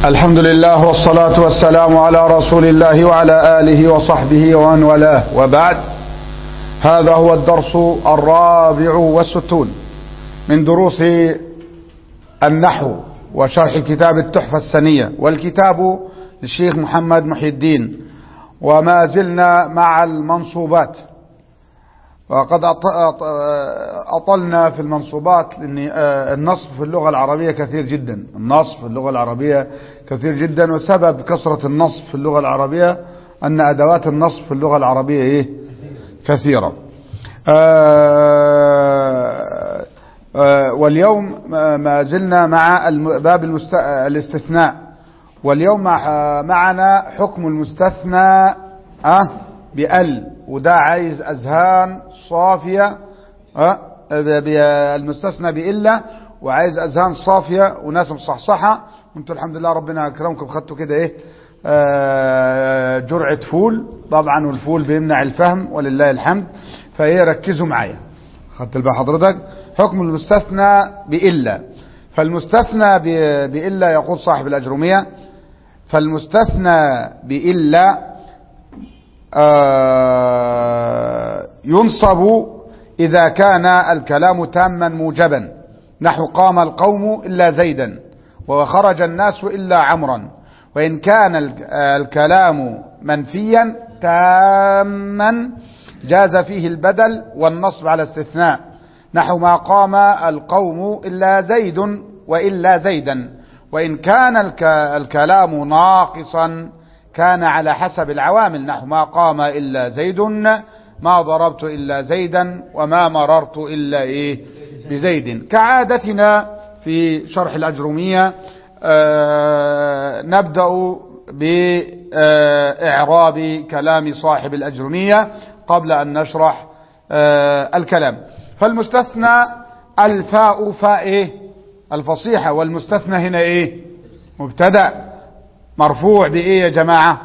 الحمد لله والصلاة والسلام على رسول الله وعلى آله وصحبه ومن والاه وبعد هذا هو الدرس الرابع والستون من دروس النحو وشرح كتاب التحفة السنية والكتاب للشيخ محمد محي الدين وما زلنا مع المنصوبات وقد أطلنا في المنصوبات لأن النصب في اللغة العربية كثير جدا النصب في اللغة العربية كثير جدا وسبب كثرة النصب في اللغة العربية أن أدوات النصب في اللغة العربية إيه؟ كثيرة واليوم ما زلنا مع باب الاستثناء واليوم معنا حكم المستثنى أه بأل وده عايز أذهان صافية أه المستثنى بإلا وعايز أذهان صافية وناس مصحصحة وانتوا الحمد لله ربنا أكرمكم خدتوا كده إيه آه جرعة فول طبعا والفول بيمنع الفهم ولله الحمد فإيه ركزوا معايا خدت البال حضرتك حكم المستثنى بإلا فالمستثنى بإلا يقول صاحب الأجرمية فالمستثنى بإلا آه ينصب إذا كان الكلام تاما موجبا نحو قام القوم إلا زيدا وخرج الناس إلا عمرا وإن كان الكلام منفيا تاما جاز فيه البدل والنصب على استثناء نحو ما قام القوم إلا زيد وإلا زيدا وإن كان الكلام ناقصا كان على حسب العوامل نحو ما قام إلا زيد ما ضربت إلا زيدا وما مررت إلا إيه بزيد كعادتنا في شرح الأجرمية آه نبدأ بإعراب كلام صاحب الأجرمية قبل أن نشرح آه الكلام فالمستثنى الفاء فاء إيه الفصيحة والمستثنى هنا إيه مبتدأ مرفوع بإيه يا جماعة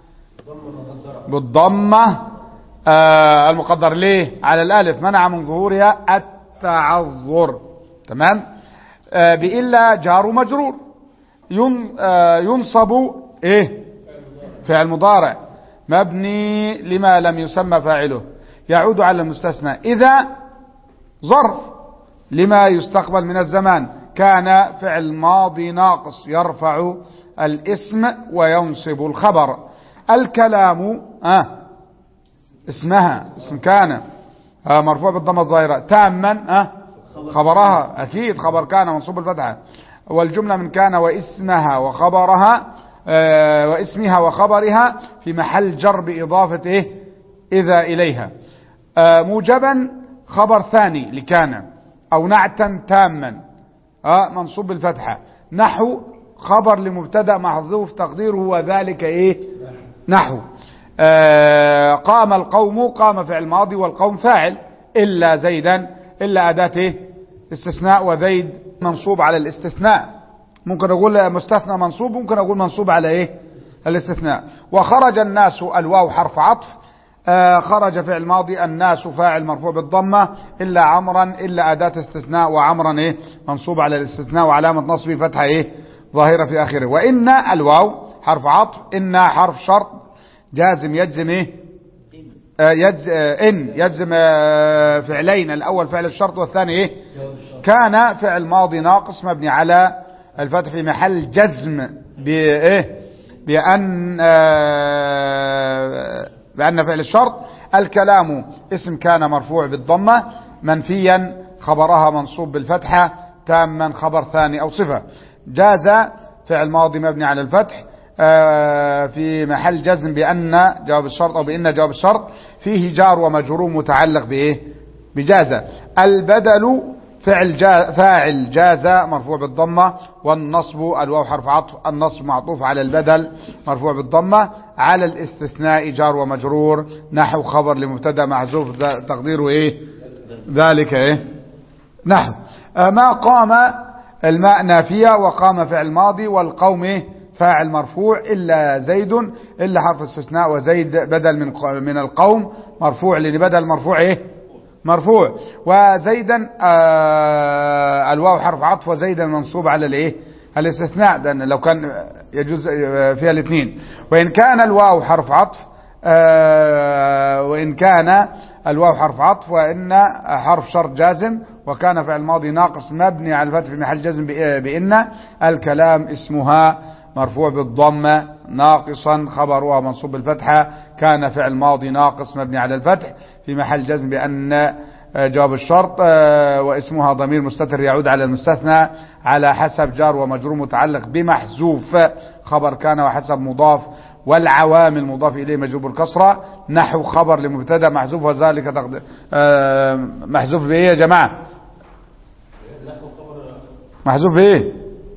بالضمة آه المقدر ليه على الألف منع من ظهورها التعذر تمام آه بإلا جار مجرور ين آه ينصب إيه فعل مضارع مبني لما لم يسمى فاعله يعود على المستثنى إذا ظرف لما يستقبل من الزمان كان فعل ماضي ناقص يرفع الاسم وينصب الخبر الكلام آه اسمها اسم كان آه مرفوع بالضمة الظاهرة تاما آه خبرها أكيد خبر كان منصوب الفتحة والجملة من كان واسمها وخبرها آه واسمها وخبرها في محل جر بإضافة إيه إذا إليها آه موجبا خبر ثاني لكان أو نعتا تاما آه منصوب بالفتحة نحو خبر لمبتدا محذوف تقديره وذلك ايه نحو آه قام القوم قام فعل ماضي والقوم فاعل الا زيدا الا اداه ايه استثناء وزيد منصوب على الاستثناء ممكن اقول مستثنى منصوب ممكن اقول منصوب على ايه الاستثناء وخرج الناس الواو حرف عطف آه خرج فعل ماضي الناس فاعل مرفوع بالضمة إلا عمرا إلا أداة استثناء وعمرا إيه منصوب على الاستثناء وعلامة نصبه فتحة إيه ظاهرة في آخره وإن الواو حرف عطف إن حرف شرط جازم يجزم إيه آه يجز آه إن يجزم آه فعلين الأول فعل الشرط والثاني إيه كان فعل ماضي ناقص مبني على الفتح في محل جزم بإيه بأن بأن فعل الشرط الكلام اسم كان مرفوع بالضمة منفيا خبرها منصوب بالفتحة تاما خبر ثاني أو صفة جاز فعل ماضي مبني على الفتح في محل جزم بأن جواب الشرط أو بأن جواب الشرط فيه جار ومجرور متعلق بإيه بجاز البدل فعل جا فاعل جاز مرفوع بالضمة والنصب الواو حرف عطف النصب معطوف على البدل مرفوع بالضمة على الاستثناء جار ومجرور نحو خبر لمبتدا محذوف تقديره ايه ذلك ايه نحو ما قام الماء نافية وقام فعل ماضي والقوم ايه فاعل مرفوع إلا زيد إلا حرف استثناء وزيد بدل من من القوم مرفوع لأن بدل مرفوع ايه مرفوع وزيدا آه الواو حرف عطف وزيدا منصوب على الايه الاستثناء ده لو كان يجوز فيها الاثنين وإن كان الواو حرف عطف آه، وإن كان الواو حرف عطف وإن حرف شرط جازم وكان فعل الماضي ناقص مبني على الفتح في محل جزم بإ- بإن الكلام اسمها مرفوع بالضمة ناقصا خبرها منصوب بالفتحة كان فعل ماضي ناقص مبني على الفتح في محل جزم بأن آه، جواب الشرط آه، واسمها ضمير مستتر يعود على المستثنى على حسب جار ومجرور متعلق بمحذوف خبر كان وحسب مضاف والعوامل مضاف إليه مجرور بالكسرة نحو خبر لمبتدا محذوف وذلك تقدير آه، محذوف بإيه يا جماعة محذوف بإيه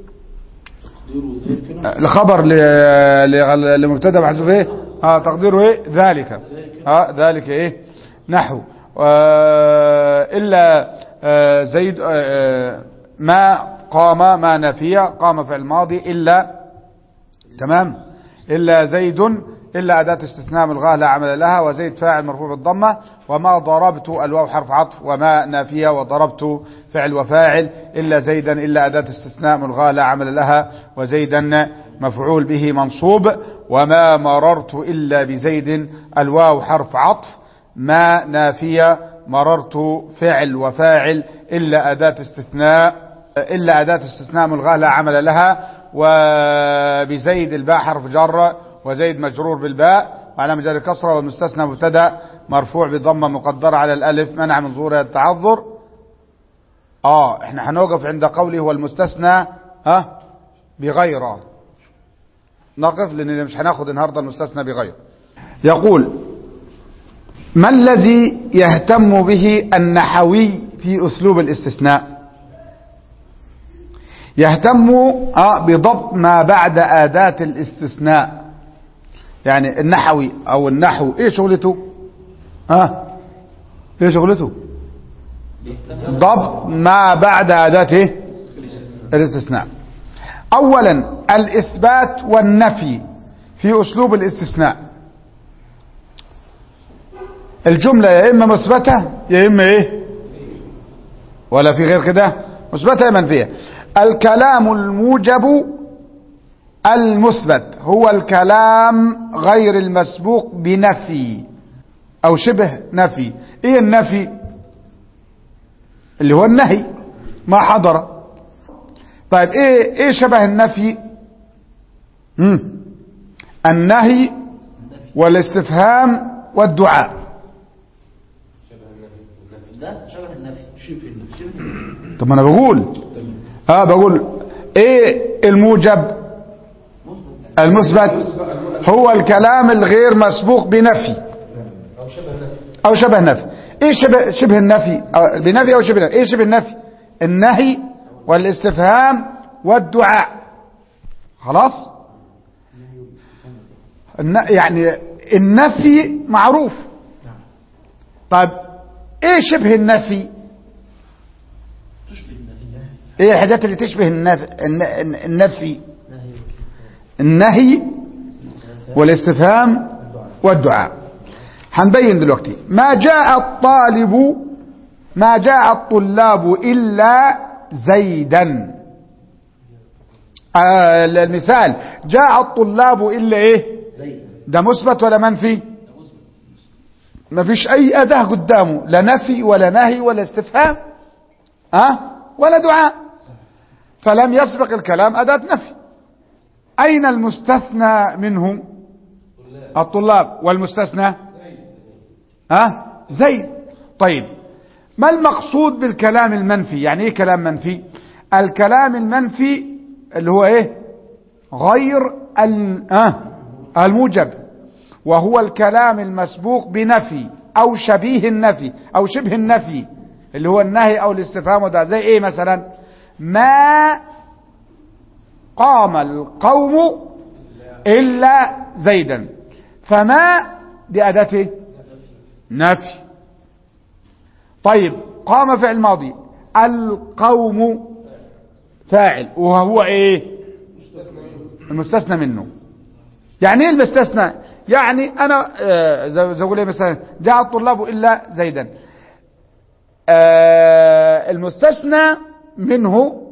آه، الخبر ل- ل- لمبتدا محذوف ايه اه تقديره ايه ذلك اه ذلك ايه نحو آه الا آه زيد آه آه، ما قام ما نفي قام في الماضي الا تمام الا زيد الا اداه استثناء ملغاه لا عمل لها وزيد فاعل مرفوع بالضمه وما ضربت الواو حرف عطف وما نافيه وضربت فعل وفاعل الا زيدا الا اداه استثناء ملغاه لا عمل لها وزيدا مفعول به منصوب وما مررت الا بزيد الواو حرف عطف ما نافيه مررت فعل وفاعل الا اداه استثناء إلا أداة استثناء ملغاة لا عمل لها وبزيد الباء حرف جر وزيد مجرور بالباء وعلى مجال الكسرة والمستثنى مبتدا مرفوع بضمة مقدرة على الألف منع من ظهورها التعذر اه احنا هنوقف عند قوله والمستثنى ها بغير نقف لان مش هناخد النهارده المستثنى بغير يقول ما الذي يهتم به النحوي في اسلوب الاستثناء يهتم آه بضبط ما بعد أداة الاستثناء يعني النحوي أو النحو إيه شغلته ها إيه شغلته ضبط ما بعد أداة إيه؟ الاستثناء أولا الإثبات والنفي في أسلوب الاستثناء الجملة يا إما مثبتة يا إما إيه ولا في غير كده مثبتة يا منفية الكلام الموجب المثبت هو الكلام غير المسبوق بنفي او شبه نفي ايه النفي اللي هو النهي ما حضر طيب ايه ايه شبه النفي مم. النهي والاستفهام والدعاء ده شبه النفي شبه النفي شبه النفي طب ما انا بقول اه بقول ايه الموجب المثبت هو الكلام الغير مسبوق بنفي او شبه نفي ايه شبه شبه النفي أو بنفي او شبه نفي ايه شبه النفي النهي والاستفهام والدعاء خلاص الن- يعني النفي معروف طيب ايه شبه النفي تشبه النفي ايه الحاجات اللي تشبه النف... الن- النفي نهي النهي والاستفهام والدعاء هنبين دلوقتي ما جاء الطالب ما جاء الطلاب إلا زيدا آه المثال جاء الطلاب إلا إيه زي ده مثبت ولا منفي ما فيش أي أداة قدامه لا نفي ولا نهي ولا استفهام أه؟ ولا دعاء فلم يسبق الكلام أداة نفي أين المستثنى منه الطلاب والمستثنى ها زيد طيب ما المقصود بالكلام المنفي يعني ايه كلام منفي الكلام المنفي اللي هو ايه غير ال- آه الموجب وهو الكلام المسبوق بنفي او شبيه النفي او شبه النفي اللي هو النهي او الاستفهام وده زي ايه مثلا ما قام القوم الا زيدا فما دي اداه ايه نفي طيب قام فعل ماضي القوم فاعل وهو ايه المستثنى منه يعني ايه المستثنى يعني انا آه، زي زي اقول ايه مثلا جاء الطلاب الا زيدا آه، المستثنى منه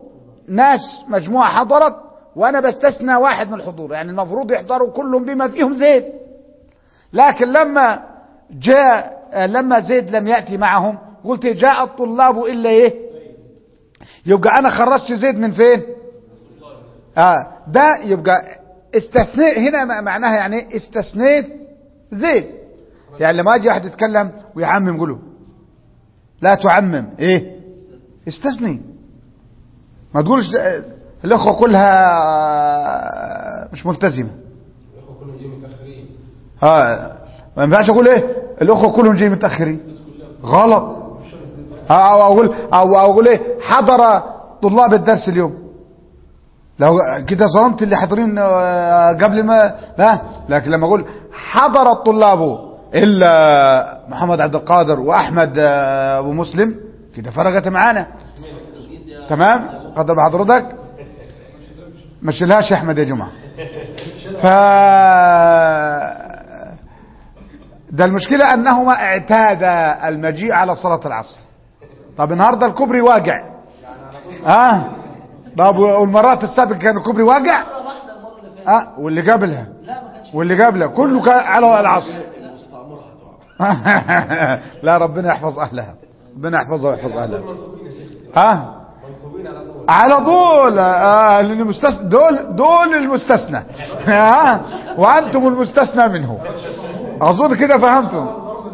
ناس مجموعة حضرت وانا بستثنى واحد من الحضور يعني المفروض يحضروا كلهم بما فيهم زيد لكن لما جاء لما زيد لم يأتي معهم قلت جاء الطلاب إلا إيه يبقى أنا خرجت زيد من فين آه ده يبقى استثنيت هنا معناها يعني استثنيت زيد يعني لما اجي واحد يتكلم ويعمم يقوله لا تعمم ايه استثني ما تقولش الاخوه كلها مش ملتزمه الاخوه كلهم جايين متاخرين اه ما ينفعش اقول ايه الاخوه كلهم جايين متاخرين غلط او اقول او اقول ايه حضر طلاب الدرس اليوم لو كده ظلمت اللي حاضرين آه، قبل ما لا لكن لما اقول حضر الطلاب الا محمد عبد القادر واحمد آه، ابو مسلم كده فرقت معانا تمام قدر بحضرتك مش لهاش يا احمد يا جماعه ف ده المشكله انهما اعتادا المجيء على صلاه العصر طب النهارده الكوبري واقع اه طب والمرات السابقه كان الكوبري واقع مرة واحدة المرة اللي فاتت اه واللي قبلها لا ما كانش واللي قبلها كله كان على العصر المستعمره هتقع لا ربنا يحفظ اهلها ربنا يحفظها ويحفظ اهلها منصوبين يا شيخ ها منصوبين على طول على طول آه لأن المستثنى دول دول المستثنى ها وانتم المستثنى منه اظن كده فهمتم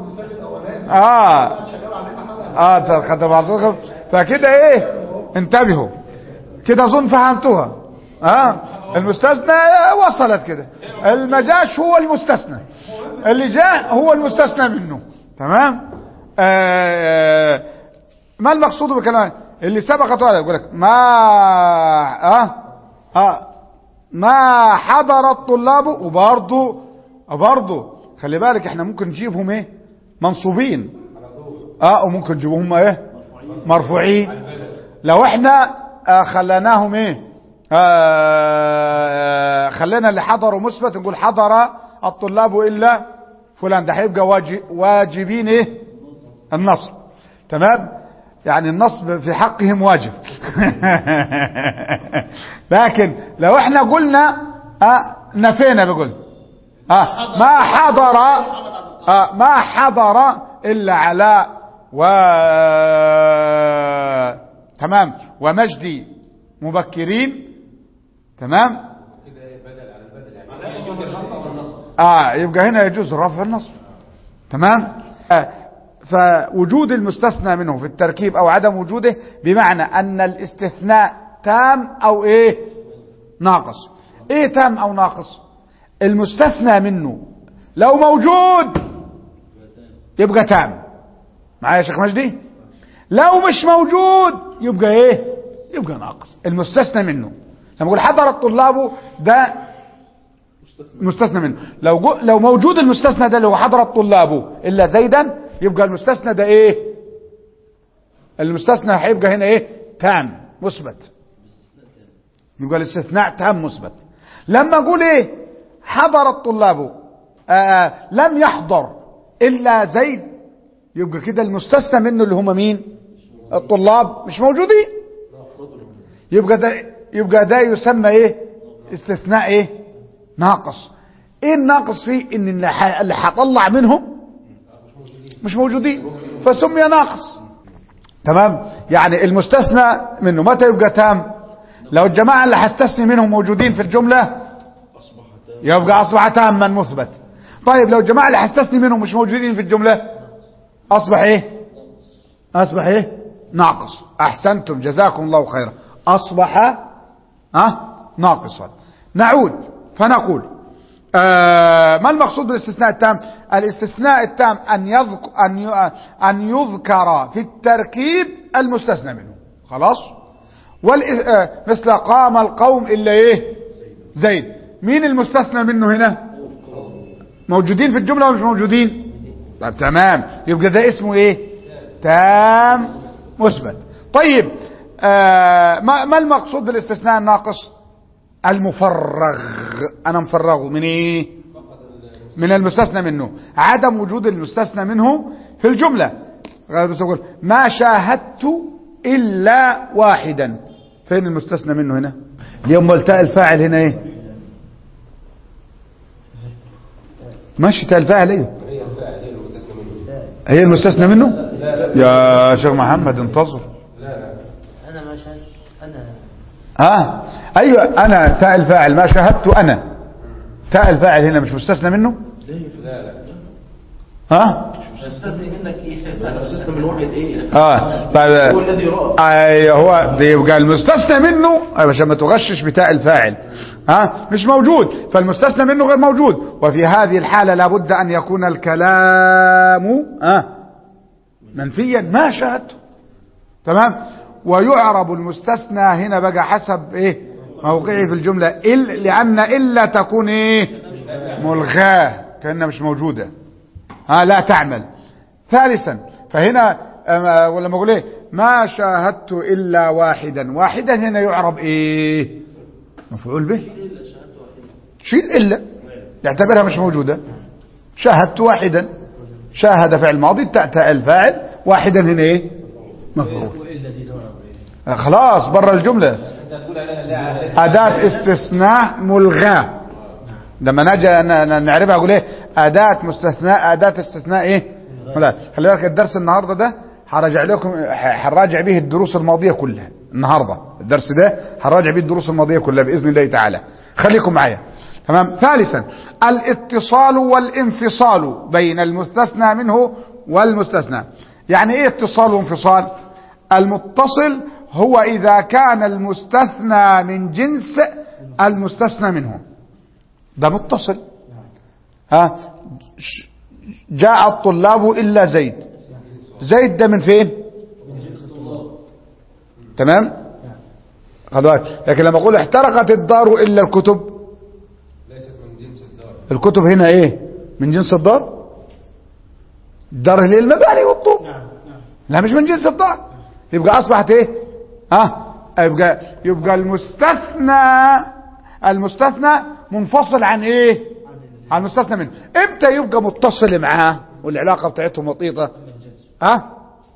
اه اه خدوا بعضكم فكده ايه انتبهوا كده اظن فهمتوها اه المستثنى وصلت كده المجاش هو المستثنى اللي جاء هو المستثنى منه تمام آه ما المقصود بكلام اللي سبقت هذا يقول لك ما اه اه ما حضر الطلاب وبرضه برضه خلي بالك احنا ممكن نجيبهم ايه منصوبين اه وممكن نجيبهم ايه مرفوعين لو احنا آه خليناهم ايه آه خلينا اللي حضروا مثبت نقول حضر الطلاب الا فلان ده هيبقى واجب واجبين ايه النصب تمام يعني النصب في حقهم واجب لكن لو احنا قلنا آه نفينا بقول آه ما حضر آه ما حضر الا علاء و تمام ومجدي مبكرين تمام كده إيه بدل على البدل يعني يجوز الرفع والنصب اه يبقى هنا يجوز رفع النصب تمام آه فوجود المستثنى منه في التركيب او عدم وجوده بمعنى ان الاستثناء تام او ايه ناقص ايه تام او ناقص المستثنى منه لو موجود يبقى تام معايا يا شيخ مجدي لو مش موجود يبقى ايه يبقى ناقص المستثنى منه لما اقول حضر الطلاب ده مستثنى منه لو جو لو موجود المستثنى ده اللي هو حضر الطلاب الا زيدا يبقى المستثنى ده ايه المستثنى هيبقى هنا ايه تام مثبت يبقى الاستثناء تام مثبت لما اقول ايه حضر الطلاب آه لم يحضر الا زيد يبقى كده المستثنى منه اللي هم مين الطلاب مش موجودين يبقى ده يبقى ده يسمى ايه استثناء ايه ناقص ايه الناقص فيه ان اللي ح- اللي هطلع منهم مش موجودين فسمي ناقص تمام يعني المستثنى منه متى يبقى تام لو الجماعة اللي هستثني منهم موجودين في الجملة يبقى أصبح تاما مثبت طيب لو الجماعة اللي هستثني منهم مش موجودين في الجملة أصبح إيه أصبح إيه ناقص أحسنتم جزاكم الله خيرا أصبح أه؟ ناقصا نعود فنقول آه ما المقصود بالاستثناء التام الاستثناء التام أن يذكر, أن ي- أن يذكر في التركيب المستثنى منه خلاص والإ- آه، مثل قام القوم إلا إيه زيد مين المستثنى منه هنا موجودين في الجملة ولا مش موجودين طب تمام يبقى ده اسمه ايه تام مثبت طيب آه ما, ما المقصود بالاستثناء الناقص المفرغ انا مفرغه من ايه من المستثنى منه عدم وجود المستثنى منه في الجملة غير بس أقول ما شاهدت إلا واحدا فين المستثنى منه هنا اليوم التاء الفاعل هنا ايه ماشي تاء الفاعل ايه هي الفاعل هي المستثنى منه هي المستثنى منه لا لا يا شيخ محمد انتظر لا لا انا ما شاهد انا ها ايوه انا تاء الفاعل ما شاهدت انا تاء الفاعل هنا مش مستثنى منه لا لا ها استثني منك ايه السيستم من واحد ايه اه طيب هو الذي يرى ايوه هو ده يبقى المستثنى منه أيوة عشان ما تغشش بتاء الفاعل ها مش موجود فالمستثنى منه غير موجود وفي هذه الحالة لابد ان يكون الكلام ها منفيا ما شاهدته تمام ويعرب المستثنى هنا بقى حسب ايه موقعه في الجملة إل لأن إلا تكون ايه ملغاه كأنها مش موجودة ها لا تعمل ثالثا فهنا أما- ولا ما اقول ايه ما شاهدت الا واحدا واحدا هنا يعرب ايه مفعول به شيل الا يعتبرها مش موجوده شاهدت واحدا شاهد فعل ماضي تأتى الفاعل واحدا هنا ايه مفعول آه، خلاص بره الجمله انت تقول عليها لا على أداة استثناء ملغاة لما نجي ن- ن- نعرفها أقول إيه أداة مستثناء أداة استثناء إيه لا خلي بالك الدرس النهاردة ده هراجع لكم ح- هنراجع به الدروس الماضية كلها النهاردة الدرس ده هنراجع به الدروس الماضية كلها بإذن الله تعالى خليكم معايا تمام ثالثا الاتصال والانفصال بين المستثنى منه والمستثنى يعني ايه اتصال وانفصال المتصل هو إذا كان المستثنى من جنس المستثنى منه ده متصل ها ش- جاء الطلاب إلا زيد زيد ده من فين تمام خدوا بالك. لكن لما أقول احترقت الدار إلا الكتب ليست من جنس الدار الكتب هنا ايه من جنس الدار الدار اللي هي المباني والطوب لا مش من جنس الدار يبقى اصبحت ايه ها يبقى يبقى المستثنى المستثنى منفصل عن ايه عن المستثنى منه امتى يبقى متصل معاه والعلاقه بتاعتهم وطيطه ها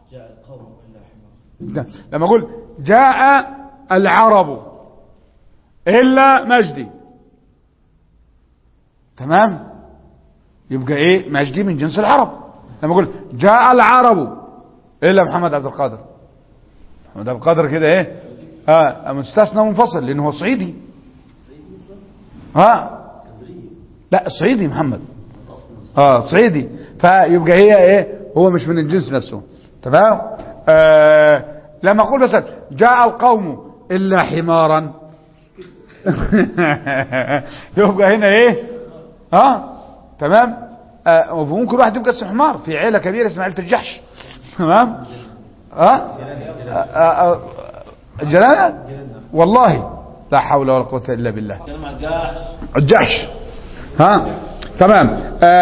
ده. لما اقول جاء العرب الا مجدي تمام يبقى ايه مجدي من جنس العرب لما اقول جاء العرب الا محمد عبد القادر محمد عبد القادر كده ايه ها مستثنى منفصل لانه هو صعيدي ها لا صعيدي محمد اه صعيدي فيبقى هي ايه هو مش من الجنس نفسه تمام آه لما اقول مثلا جاء القوم الا حمارا يبقى هنا ايه ها تمام آه وممكن واحد يبقى اسمه حمار في عيله كبيره اسمها عيله الجحش تمام ها آه آه جلاله والله لا حول ولا قوه الا بالله جمع جاحش الجحش ها تمام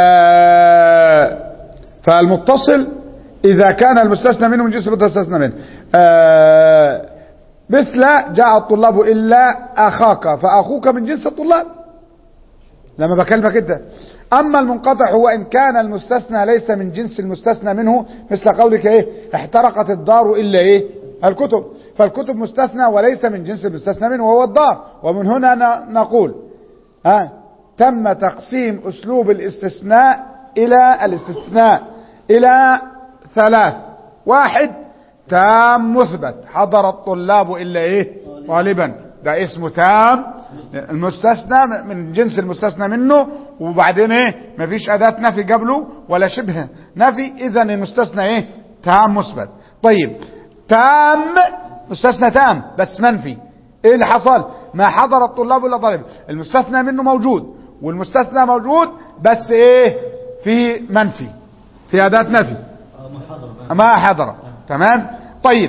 آه فالمتصل إذا كان المستثنى منه من جنس المستثنى منه آه مثل جاء الطلاب إلا أخاك فأخوك من جنس الطلاب لما بكلمك انت اما المنقطع هو ان كان المستثنى ليس من جنس المستثنى منه مثل قولك ايه احترقت الدار الا ايه الكتب فالكتب مستثنى وليس من جنس المستثنى منه وهو الدار ومن هنا ن- نقول ها تم تقسيم اسلوب الاستثناء الى الاستثناء الى ثلاث واحد تام مثبت حضر الطلاب الا ايه غالبا ده اسمه تام المستثنى من جنس المستثنى منه وبعدين ايه مفيش اداة نفي قبله ولا شبه نفي اذا المستثنى ايه تام مثبت طيب تام مستثنى تام بس منفي ايه اللي حصل ما حضر الطلاب ولا طالب المستثنى منه موجود والمستثنى موجود بس ايه في منفي في اداة نفي ما حضر تمام طيب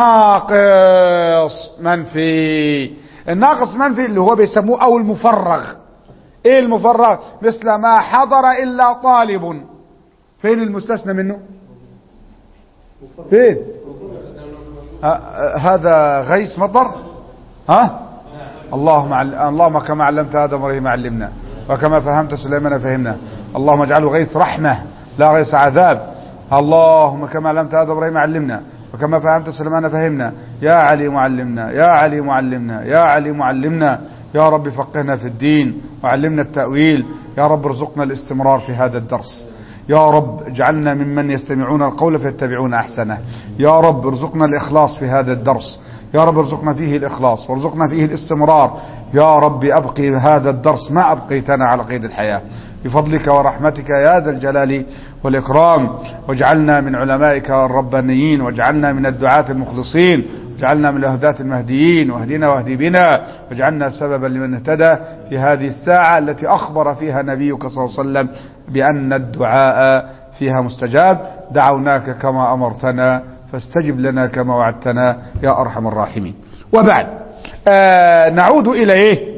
ناقص منفي الناقص منفي اللي هو بيسموه او المفرغ ايه المفرغ مثل ما حضر الا طالب فين المستثنى منه فين ه- هذا غيث مطر ها اللهم عل... اللهم كما علمت ادم وابراهيم علمنا وكما فهمت سليمان فهمنا اللهم اجعله غيث رحمه لا غيث عذاب اللهم كما علمت ادم وابراهيم علمنا وكما فهمت سليمان فهمنا يا علي معلمنا يا علي معلمنا يا علي معلمنا يا رب فقهنا في الدين وعلمنا التأويل يا رب ارزقنا الاستمرار في هذا الدرس يا رب اجعلنا ممن يستمعون القول فيتبعون أحسنه يا رب ارزقنا الإخلاص في هذا الدرس يا رب ارزقنا فيه الإخلاص وارزقنا فيه الاستمرار يا رب أبقي هذا الدرس ما أبقيتنا على قيد الحياة بفضلك ورحمتك يا ذا الجلال والإكرام واجعلنا من علمائك الربانيين واجعلنا من الدعاة المخلصين واجعلنا من الهداة المهديين واهدنا واهدي بنا واجعلنا سببا لمن اهتدى في هذه الساعة التي أخبر فيها نبيك صلى الله عليه وسلم بأن الدعاء فيها مستجاب دعوناك كما أمرتنا فاستجب لنا كما وعدتنا يا أرحم الراحمين وبعد آه نعود إلى إيه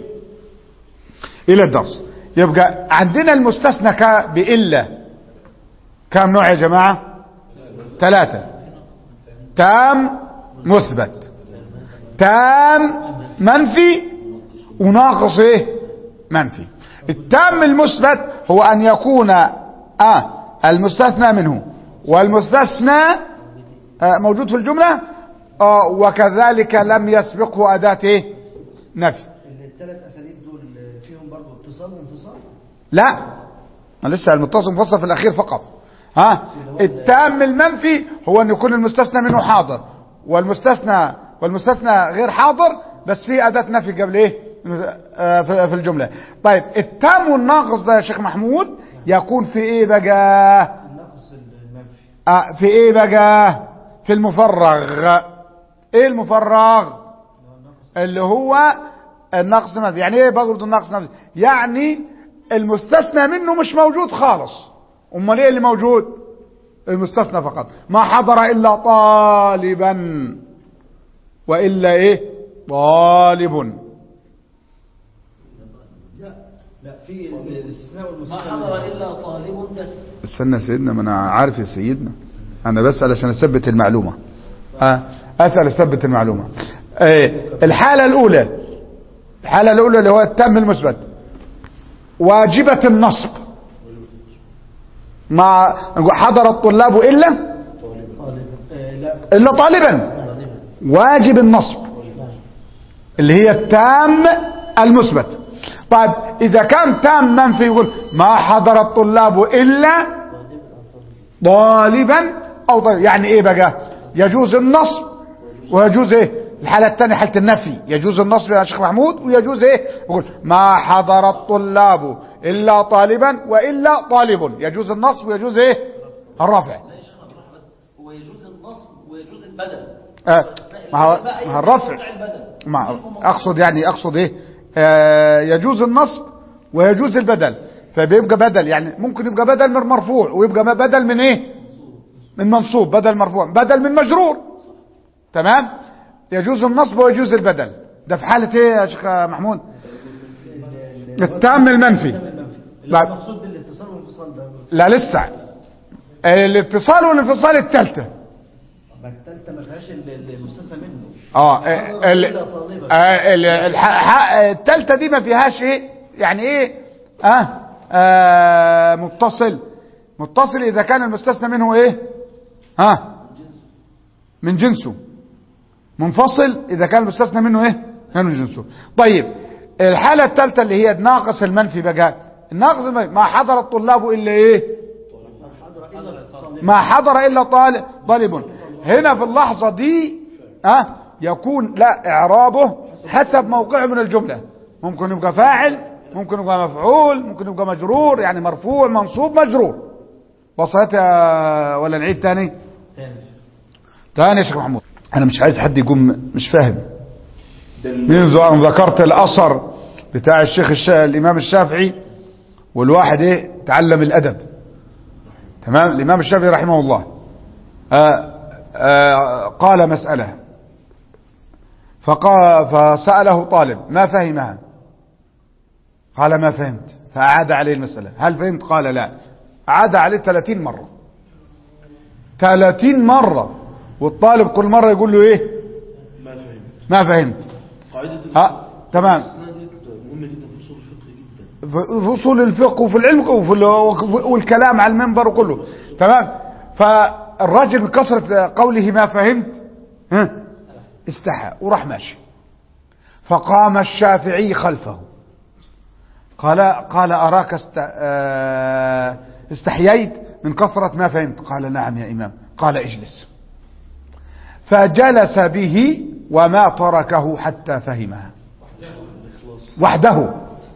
إلى الدرس يبقى عندنا المستثنى ك- بإلا كم نوع يا جماعة ثلاثة تام مثبت تام منفي وناقص ايه منفي التام المثبت هو ان يكون آه المستثنى منه والمستثنى آه موجود في الجملة آه وكذلك لم يسبقه أداة ايه نفي الثلاث اساليب دول فيهم برضه اتصال وانفصال لا ما لسه المتصل مفصل في الاخير فقط ها التام المنفي هو ان يكون المستثنى منه حاضر والمستثنى والمستثنى غير حاضر بس في اداه نفي قبل ايه آه، في في الجمله طيب التام والناقص ده يا شيخ محمود يكون في ايه بقى النقص المنفي آه في ايه بقى في المفرغ ايه المفرغ اللي هو النقص المنفي يعني ايه بغرض النقص المنفي يعني المستثنى منه مش موجود خالص امال ايه اللي موجود المستثنى فقط ما حضر الا طالبا والا ايه طالب لا لا في الاستثناء ما والمستثنى حضر إلا طالب بس استنى يا سيدنا ما انا عارف يا سيدنا انا بسأل عشان اثبت المعلومة آه. اسأل اثبت المعلومة آه. الحالة الاولى الحالة الاولى اللي هو التم المثبت واجبة النصب مع حضر الطلاب الا طالب آه لا الا طالبا واجب النصب اللي هي التام المثبت طيب اذا كان تام منفي يقول ما حضر الطلاب الا طالبا او طالب يعني ايه بقى يجوز النصب ويجوز ايه الحالة الثانية حالة النفي يجوز النصب يا شيخ محمود ويجوز ايه يقول ما حضر الطلاب الا طالبا والا طالب يجوز النصب ويجوز ايه الرفع لا يا شيخ بالراحة بس هو يجوز النصب ويجوز البدل آه ما هو بقى ما هو الرفع يقطع البدل مع اقصد يعني اقصد ايه آه يجوز النصب ويجوز البدل فبيبقى بدل يعني ممكن يبقى بدل من مرفوع ويبقى ما بدل من ايه من منصوب بدل مرفوع بدل من مجرور تمام يجوز النصب ويجوز البدل ده في حالة ايه يا شيخ محمود التام المنفي اللي بعد- المقصود بالاتصال والانفصال ده لا لسه الاتصال والانفصال الثالثه ما الثالثه ما فيهاش ال- ال- المستثنى منه اه ال- إلا طالبا. آه، ال- الح- ح- التالتة دي ما فيهاش ايه يعني ايه آه, اه متصل متصل اذا كان المستثنى منه ايه ها من جنسه منفصل اذا كان المستثنى منه ايه من جنسه طيب الحالة الثالثة اللي هي ناقص المنفي بقى الناقص المنفي ما حضر الطلاب الا ايه ما حضر الا طالب ما حضر الا طالب طالب هنا في اللحظة دي ها يكون لا اعرابه حسب موقعه من الجملة ممكن يبقى فاعل ممكن يبقى مفعول ممكن يبقى مجرور يعني مرفوع منصوب مجرور وصلت يا ولا نعيد تاني تاني تاني يا شيخ محمود انا مش عايز حد يقوم مش فاهم منذ ان ذكرت الاثر بتاع الشيخ الشا... الامام الشافعي والواحد ايه تعلم الادب تمام الامام الشافعي رحمه الله آه آه قال مسألة فقال فسأله طالب ما فهمها قال ما فهمت فأعاد عليه المسألة هل فهمت قال لا أعاد عليه 30 مرة 30 مرة والطالب كل مرة يقول له ايه ما فهمت ما فهمت قاعدة ها تمام الاستثناء دي مهمة جدا في اصول الفقه جدا في اصول الفقه وفي العلم وفي ال- والكلام على المنبر وكله تمام ف فالراجل من كثرة قوله ما فهمت ها استحى وراح ماشي فقام الشافعي خلفه قال قال أراك است... آه، استحييت من كثرة ما فهمت قال نعم يا إمام قال اجلس فجلس به وما تركه حتى فهمها وحده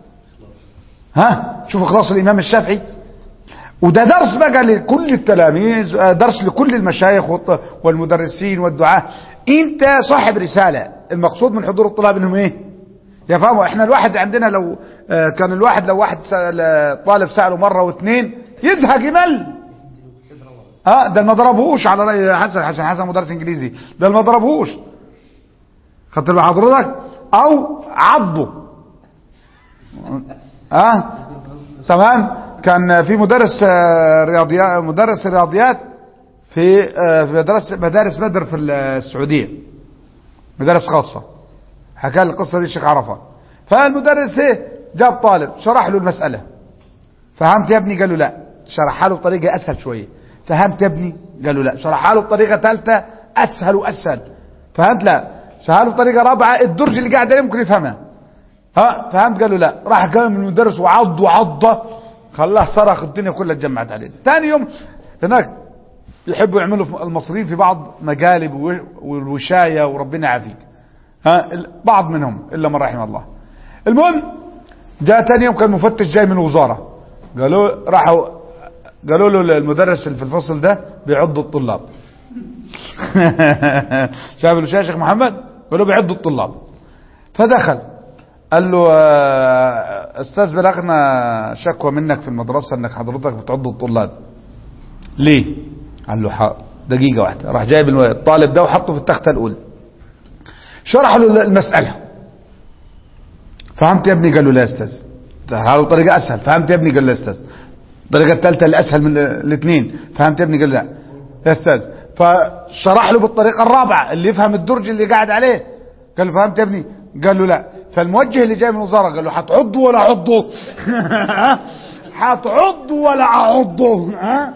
ها شوف اخلاص الامام الشافعي وده درس بقى لكل التلاميذ آه، درس لكل المشايخ والط- والمدرسين والدعاة انت صاحب رسالة المقصود من حضور الطلاب انهم ايه يفهموا احنا الواحد عندنا لو آه، كان الواحد لو واحد سأل طالب سأله مرة واثنين يزهق يمل اه ده ما ضربهوش على رأي حسن حسن حسن مدرس انجليزي ده ما ضربهوش خدت بال حضرتك او عضه اه تمام كان في مدرس آه، رياضيات مدرس رياضيات في آه، في مدرسه مدارس بدر في السعوديه مدارس خاصه حكى لي القصه دي الشيخ عرفه فالمدرس ايه جاب طالب شرح له المساله فهمت يا ابني قال له لا شرحها له بطريقه اسهل شويه فهمت يا ابني قال له لا شرحها له بطريقه ثالثه اسهل واسهل فهمت لا شرحها له بطريقه رابعه الدرج اللي قاعد عليه ممكن يفهمها ها فهمت قال له لا راح قام المدرس وعض وعضه خلاه صرخ الدنيا كلها اتجمعت عليه ثاني يوم هناك يحبوا يعملوا في- المصريين في بعض مقالب و- والوشايه وربنا يعافيك ها ال- بعض منهم الا من رحم الله المهم جاء ثاني يوم كان مفتش جاي من الوزاره قالوا راحوا قالوا له المدرس اللي في الفصل ده بيعض الطلاب شاف له شيخ محمد قالوا بيعض الطلاب فدخل قال له آه، استاذ بلغنا شكوى منك في المدرسه انك حضرتك بتعض الطلاب ليه قال له حق. دقيقه واحده راح جايب الطالب ده وحطه في التخته الاولى شرح له المساله فهمت يا ابني قال له لا يا استاذ له طريقه اسهل فهمت يا ابني قال له لا يا استاذ الطريقه الثالثه اللي اسهل من الاثنين فهمت يا ابني قال له لا يا استاذ فشرح له بالطريقه الرابعه اللي يفهم الدرج اللي قاعد عليه قال له فهمت يا ابني قال له لا فالموجه اللي جاي من الوزاره قال له هتعضه ولا اعضه هتعضه ولا اعضه ها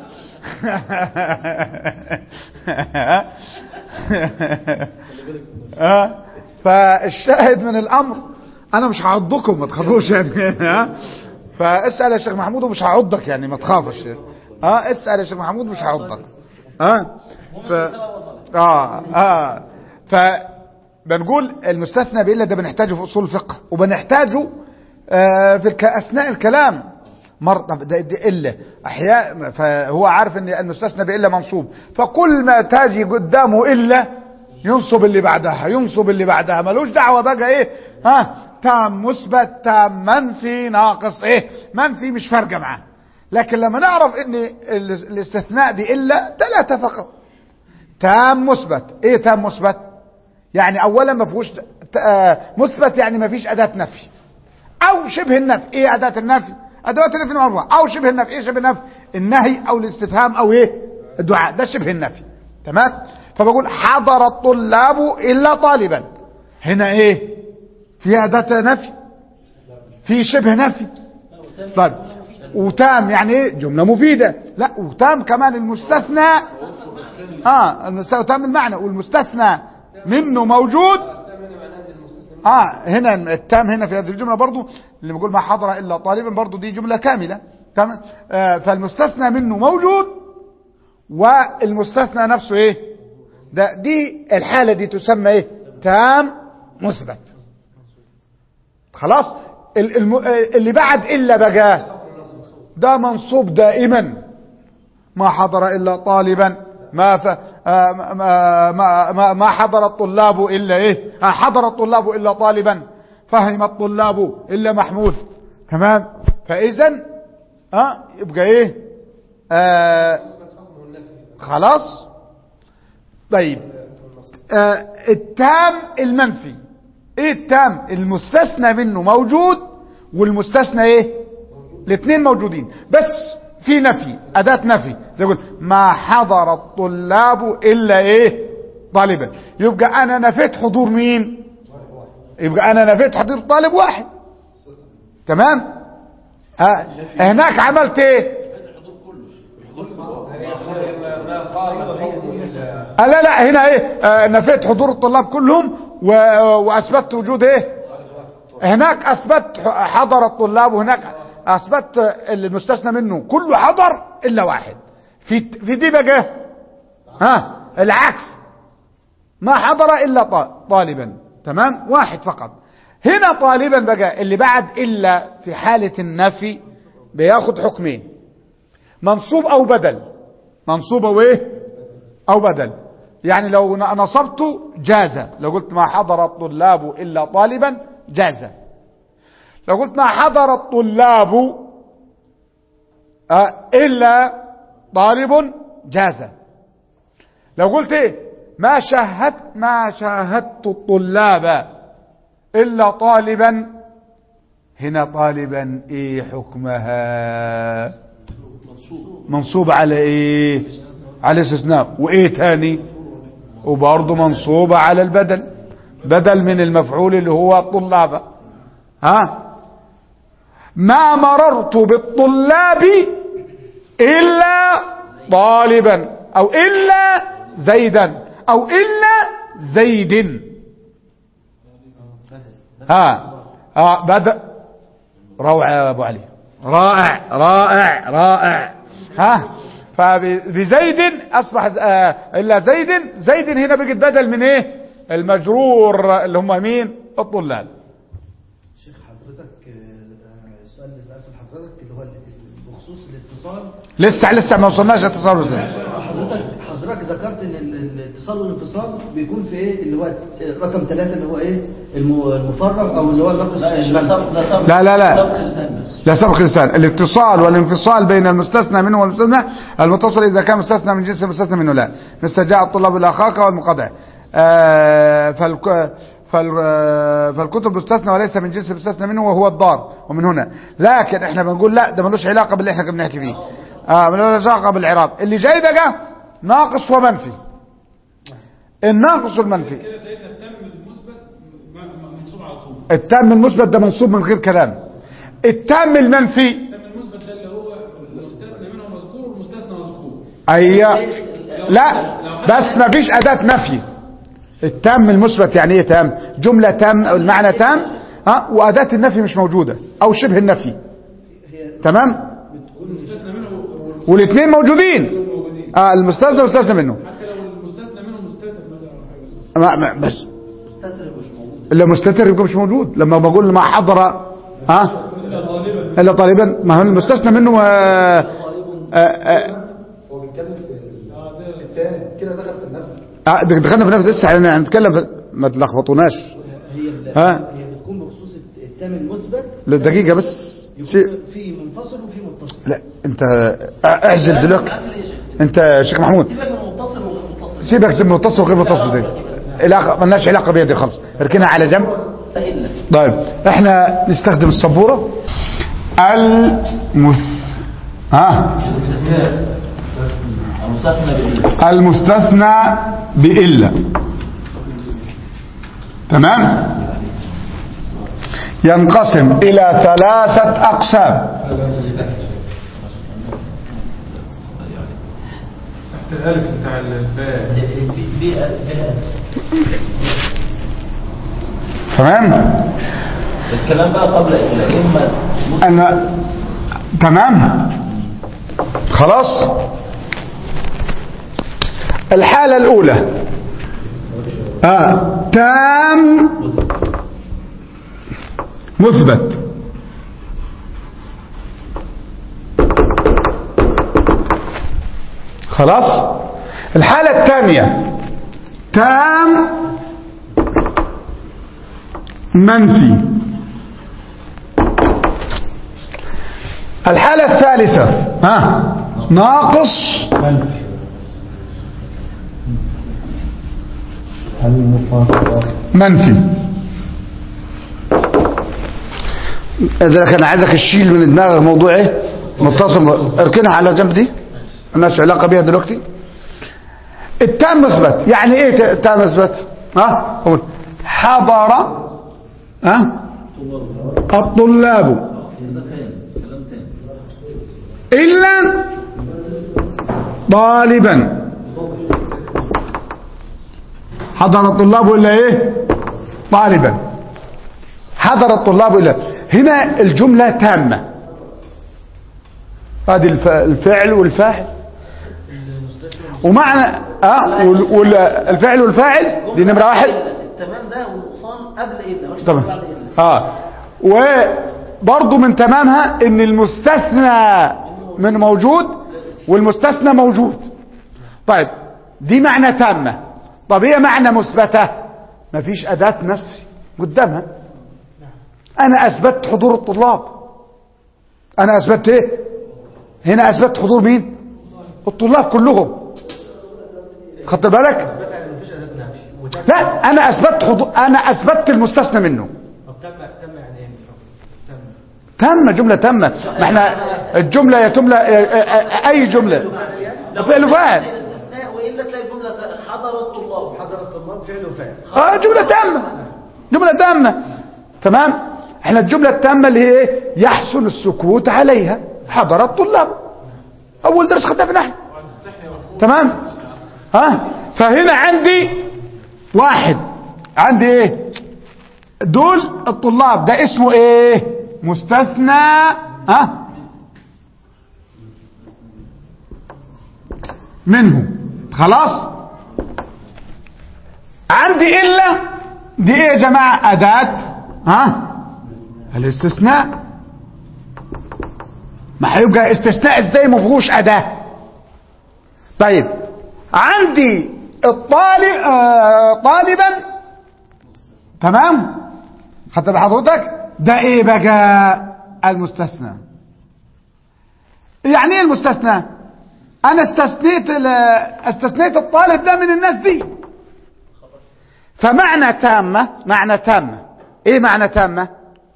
ها فالشاهد من الامر انا مش هعضكم ما تخافوش يعني ها فاسال يا شيخ محمود ومش هعضك يعني ما تخافش ها اسال يا شيخ محمود مش هعضك ها ف اه اه ف بنقول المستثنى بإلا ده بنحتاجه في أصول الفقه وبنحتاجه آه في الك... أثناء الكلام مر طب ده, ده إلا أحياء فهو عارف أن المستثنى بإلا منصوب فكل ما تاجي قدامه إلا ينصب اللي بعدها ينصب اللي بعدها ملوش دعوة بقى إيه ها تام مثبت تام منفي ناقص إيه منفي مش فارقة معاه لكن لما نعرف ان ال- الاستثناء بإلا ثلاثة فقط تام مثبت ايه تام مثبت يعني اولا ما فيهوش ت- آه، مثبت يعني ما فيش اداه نفي او شبه النفي ايه اداه النفي ادوات النفي المرفوعه او شبه النفي ايه شبه النفي النهي او الاستفهام او ايه الدعاء ده شبه النفي تمام فبقول حضر الطلاب الا طالبا هنا ايه في اداه نفي في شبه نفي طيب وتام يعني ايه جمله مفيده لا وتام كمان المستثنى اه المست- تام المعنى والمستثنى منه موجود اه هنا التام هنا في هذه الجمله برضو اللي بيقول ما حضر الا طالبا برضو دي جمله كامله تمام آه فالمستثنى منه موجود والمستثنى نفسه ايه ده دي الحاله دي تسمى ايه تام مثبت خلاص ال- الم- آه، اللي بعد الا بقى ده منصوب دائما ما حضر الا طالبا ما ف... آه، ما ما ما ما حضر الطلاب الا ايه آه، حضر الطلاب الا طالبا فهم الطلاب الا محمود تمام فاذا اه يبقى ايه آه خلاص طيب آه التام المنفي ايه التام المستثنى منه موجود والمستثنى ايه الاثنين موجودين بس في نفي أداة نفي زي يقول ما حضر الطلاب إلا إيه طالبا يبقى أنا نفيت حضور مين يبقى أنا نفيت حضور طالب واحد تمام ها هناك عملت إيه آه لا لا هنا ايه آه نفيت حضور الطلاب كلهم و... واثبتت وجود ايه هناك اثبت حضر الطلاب وهناك اثبت المستثنى منه كله حضر الا واحد في في دي بقى ها العكس ما حضر الا ط- طالبا تمام واحد فقط هنا طالبا بقى اللي بعد الا في حالة النفي بياخد حكمين منصوب او بدل منصوب او ايه او بدل يعني لو ن- نصبته جاز لو قلت ما حضر الطلاب الا طالبا جاز لو قلت ما حضر الطلاب آه، الا طالب جاز لو قلت ايه ما شاهدت ما شاهدت الطلاب الا طالبا هنا طالبا ايه حكمها منصوب على ايه على استثناء وايه تاني وبرضه منصوبة على البدل بدل من المفعول اللي هو الطلاب ها ما مررت بالطلاب الا طالبا او الا زيدا او الا زيد ها ها بدأ روعة يا ابو علي رائع رائع رائع ها فبزيد اصبح آه، الا زيد زيد هنا بقت بدل من ايه المجرور اللي هم مين الطلاب شيخ حضرتك آه، السؤال اللي سألته لحضرتك اللي هو بخصوص الاتصال لسه لسه ما وصلناش اتصال ازاي حضرتك حضرتك ذكرت ان ال- الاتصال والانفصال بيكون في ايه اللي هو رقم ثلاثة اللي هو ايه الم- المفرغ او اللي هو الناقص الشمال. لا لا لا سبق لسان بس لا سبق لسان الاتصال والانفصال بين المستثنى منه والمستثنى المتصل اذا كان مستثنى من جنس المستثنى منه لا مثل جاء الطلاب الى اخاك والمقاطع آه فالك فال آه، فالكتب مستثنى وليس من جنس المستثنى منه وهو الضار ومن هنا لكن احنا بنقول لا ده ملوش علاقه باللي احنا كنا بنحكي فيه اه ملوش علاقه بالاعراب اللي جاي ده جه ناقص ومنفي الناقص والمنفي كده سيدنا التم المثبت م- م- منصوب على طول التام المثبت ده منصوب من غير كلام التام المنفي التم المثبت ده اللي هو المستثنى منه مذكور والمستثنى مذكور ايوه لا بس ما فيش اداة نفي التام المثبت يعني ايه تام جملة تام او المعنى تام ها واداة النفي مش موجودة او شبه النفي تمام والمستثنى منه والمستثنى والاثنين موجودين موجودين اه المستثنى والمستثنى منه حتى لو المستثنى منه مستتر مثلا او حاجه زي ما ما بس مستتر مش موجود اللي مستتر يبقى مش موجود لما بقول ما حضر ها كده غالبا الا طالبا ما هو المستثنى منه آه آه آه هو بيتكلم في التاني كده دخل في النفي آه دخلنا في نفس لسه احنا هنتكلم في- ما تلخبطوناش هي ال- ها؟ هي بتكون بخصوص التام المثبت دقيقة بس سي... يكون في منفصل وفي متصل لا انت اعزل دلوقتي انت يا شيخ محمود سيبك من متصل وغير متصل سيبك من متصل وغير متصل دي العلاقة مالناش علاقة بيها دي خالص اركنها على جنب إلا طيب احنا نستخدم السبورة المس ها المستثنى بالله المستثنى بإلا تمام ينقسم إلى ثلاثة أقسام تحت الالف بتاع الباء في في فيها تمام الكلام بقى قبل إلا إما أنا تمام خلاص الحالة الأولى آه. تام مثبت خلاص الحالة الثانية تام منفي الحالة الثالثة ها ناقص منفي اذا كان عايزك تشيل من دماغك موضوع ايه متصل اركنها على جنب دي الناس علاقة بيها دلوقتي التام مثبت يعني ايه تام مثبت ها قول حضر ها الطلاب ده تاني كلام تاني إلا طالبا حضر الطلاب الا ايه طالبا حضر الطلاب الا هنا الجملة تامة هذه الف- الفعل والفاعل ومعنى اه وال- وال- الفعل والفاعل دي نمرة واحد التمام ده والنقصان قبل الا مش طبعا بعد الا اه وبرضه من تمامها ان المستثنى من موجود والمستثنى موجود طيب دي معنى تامة طب هي معنى مثبتة مفيش أداة نفي قدامها أنا أثبت حضور الطلاب أنا أثبت إيه هنا أثبت حضور مين الطلاب كلهم خدت بالك مفيش اداه نفي وتم لا أنا أثبت حضور أنا أثبت المستثنى منه طب تم تم يعني ايه تم تم جملة تامة ما احنا الجملة يا تملى اي جملة فعل فاعل الاستثناء والا تلاقي جمله زي حضر الطلاب حضر الطلاب فعل وفاعل اه جملة تامة جملة تامة تمام احنا الجملة التامة اللي هي ايه يحسن السكوت عليها حضر الطلاب اول درس خدناه في نحن تمام ها فهنا عندي واحد عندي ايه دول الطلاب ده اسمه ايه مستثنى ها منه خلاص عندي إلا دي ايه يا جماعة أداة ها الاستثناء ما هيبقى استثناء ازاي ما فيهوش أداة طيب عندي الطالب آه طالبا تمام خدت بحضرتك ده ايه بقى المستثنى يعني ايه المستثنى انا استثنيت ال- استثنيت الطالب ده من الناس دي فمعنى تامة معنى تامة ايه معنى تامة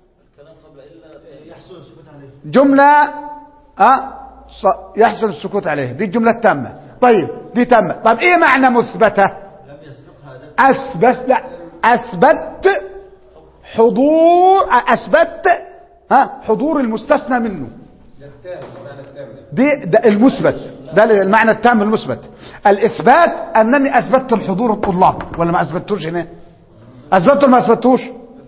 جملة أه ص- يحصل السكوت عليه دي الجملة التامة طيب دي تامة طب ايه معنى مثبتة اثبت لا اثبت حضور اثبت ها حضور المستثنى منه دي ده المثبت ده المعنى التام المثبت الاثبات انني اثبتت الحضور الطلاب ولا ما اثبتوش هنا اثبتوا ولا ما اثبتوش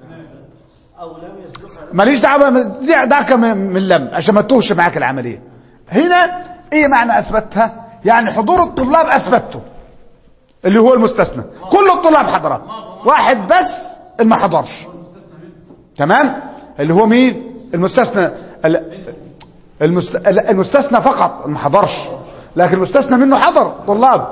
ماليش دعوه دي دعك من من لم عشان ما تتوهش معاك العمليه هنا ايه معنى اثبتها يعني حضور الطلاب اثبته اللي هو المستثنى كل الطلاب حضرت واحد بس اللي ما حضرش تمام اللي هو مين المستثنى ال- المست... ال- المستثنى فقط ما حضرش لكن المستثنى منه حضر طلاب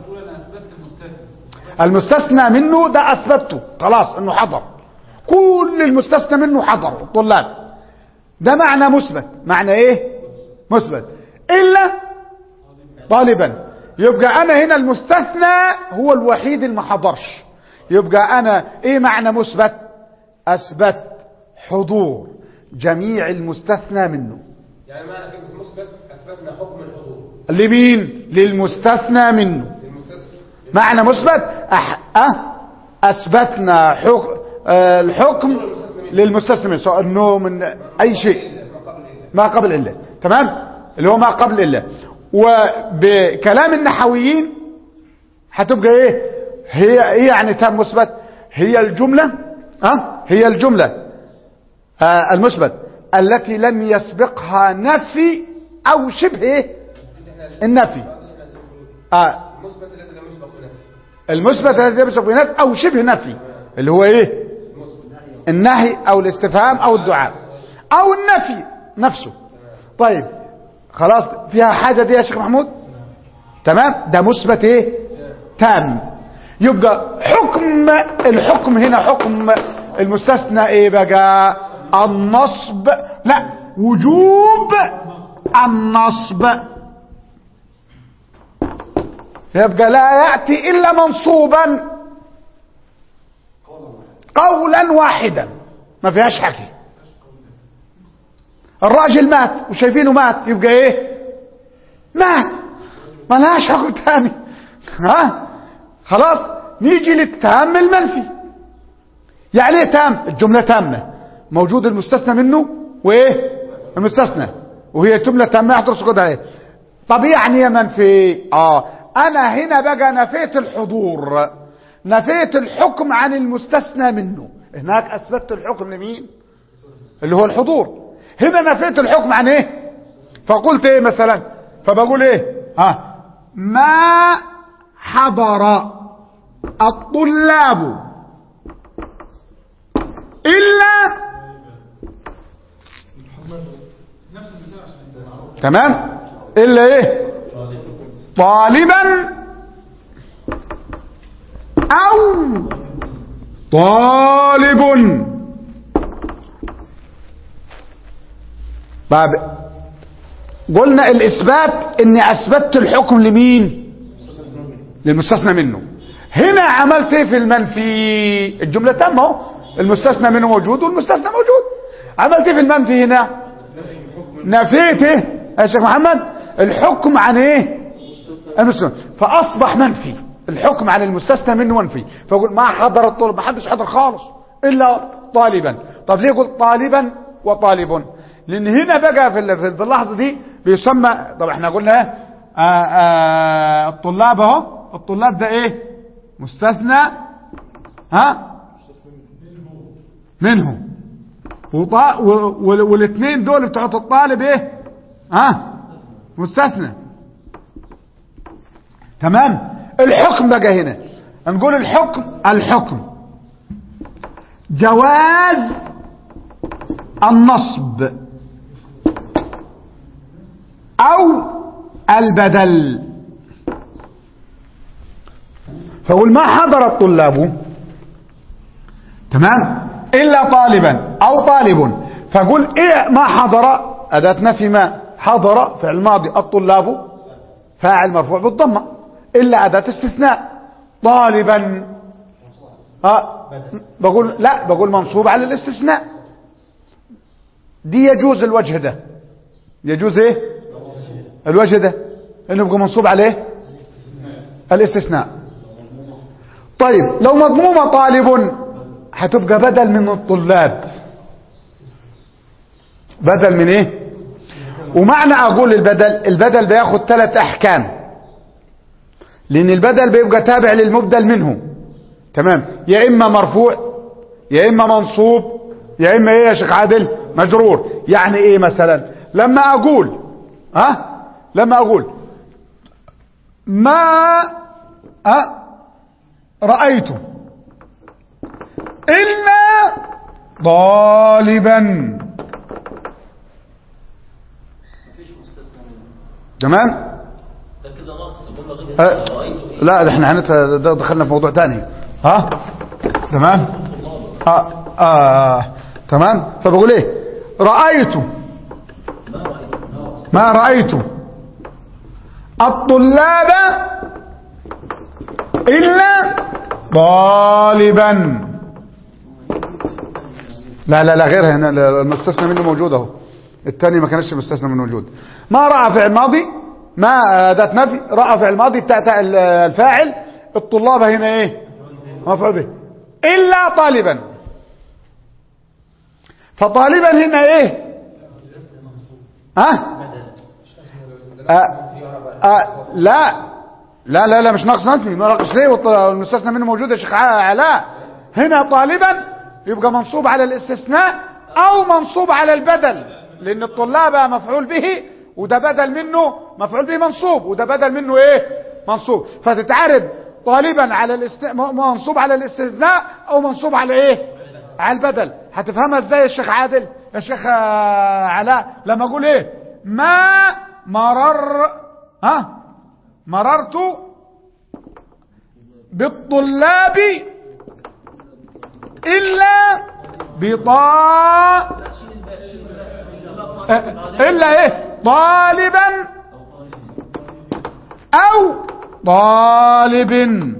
المستثنى منه ده اثبته خلاص انه حضر كل المستثنى منه حضر الطلاب ده معنى مثبت معنى ايه مثبت الا طالبا يبقى انا هنا المستثنى هو الوحيد اللي ما حضرش يبقى انا ايه معنى مثبت اثبت حضور جميع المستثنى منه يعني معنى كلمة مثبت أثبتنا حكم الحضور لمين للمستثنى منه المستثنى معنى مثبت أح... أه؟ اثبتنا حك... آه الحكم للمستثنى منه سواء انه من اي شيء ما قبل الا تمام اللي هو ما قبل الا وبكلام النحويين هتبقى ايه هي ايه يعني تام مثبت هي الجمله اه هي الجمله آه المثبت التي لم يسبقها نفي او شبه ايه النفي آه المثبت الذي لم يسبق بنفسه المثبت الذي يسبق بنفي او شبه نفي اللي هو ايه النهي او الاستفهام او الدعاء او النفي نفسه طيب خلاص فيها حاجة دي يا شيخ محمود تمام ده مثبت ايه تام يبقى حكم الحكم هنا حكم المستثنى ايه بقى النصب لا وجوب النصب يبقى لا يأتي إلا منصوبا قولا واحدا ما فيهاش حكي الراجل مات وشايفينه مات يبقى ايه مات ما لهاش حكم تاني ها خلاص نيجي للتام المنفي يعني ايه تام الجملة تامة موجود المستثنى منه وايه المستثنى وهي جملة تامة يحضر سكوت عليه طب يعني يا منفي اه انا هنا بقى نفيت الحضور نفيت الحكم عن المستثنى منه هناك اثبتت الحكم لمين اللي هو الحضور هنا نفيت الحكم عن ايه فقلت ايه مثلا فبقول ايه ها ما حضر الطلاب الا تمام الا ايه طالبا او طالب طيب قلنا الاثبات اني اثبتت الحكم لمين للمستثنى منه هنا عملت ايه في المنفي الجمله تامه اهو المستثنى منه موجود والمستثنى موجود عملت ايه في المنفي هنا نفيت ايه يا شيخ محمد الحكم عن ايه المستثنى فاصبح منفي الحكم عن المستثنى منه منفي فاقول ما حضر الطلب ما حدش حضر خالص الا طالبا طب ليه قلت طالبا وطالب لان هنا بقى في ال- في اللحظه دي بيسمى طب احنا قلنا ايه آه، آه، الطلاب اهو الطلاب ده ايه مستثنى ها منه وطا... و... والاثنين دول بتوع الطالب ايه ها مستثنى تمام الحكم بقى هنا نقول الحكم الحكم جواز النصب او البدل فقول ما حضر الطلاب تمام الا طالبا او طالب فقول ايه ما حضر اداه نفي ما حضر فعل ماضي الطلاب فاعل مرفوع بالضمه الا اداه استثناء طالبا ها بقول لا بقول منصوب على الاستثناء دي يجوز الوجه ده يجوز ايه الوجه ده انه يبقى منصوب عليه الاستثناء طيب لو مضمومه طالب هتبقى بدل من الطلاب بدل من ايه ومعنى اقول البدل البدل بياخد ثلاث احكام لان البدل بيبقى تابع للمبدل منه تمام يا اما مرفوع يا اما منصوب يا اما ايه يا شيخ عادل مجرور يعني ايه مثلا لما اقول ها لما اقول ما أه رأيت إلا طالبا تمام ده كده ناقص الجمله غير أه رأيته لا ده احنا هنت- ده دخلنا في موضوع تاني ها تمام آه آه تمام فبقول ايه رأيت ما رأيت الطلاب إلا طالبا لا لا لا غيرها هنا المستثنى منه موجود اهو الثاني ما كانش مستثنى منه موجود ما رأى فعل ماضي ما أداة نفي رأى فعل ماضي تاء تاء الفاعل الطلاب هنا ايه مفعول به إلا طالبا فطالبا هنا ايه ها آه آه لا لا لا لا مش ناقص نفي ما ناقص ليه والط- والمستثنى منه موجود يا شيخ علاء هنا طالبا يبقى منصوب على الاستثناء او منصوب على البدل لان الطلاب مفعول به وده بدل منه مفعول به منصوب وده بدل منه ايه منصوب فتتعرض طالبا على الاست... م- منصوب على الاستثناء او منصوب على ايه على البدل هتفهمها ازاي يا شيخ عادل يا شيخ آه، علاء لما اقول ايه ما مرر ها مررت بالطلاب إلا بطا إلا إيه طالبا أو طالب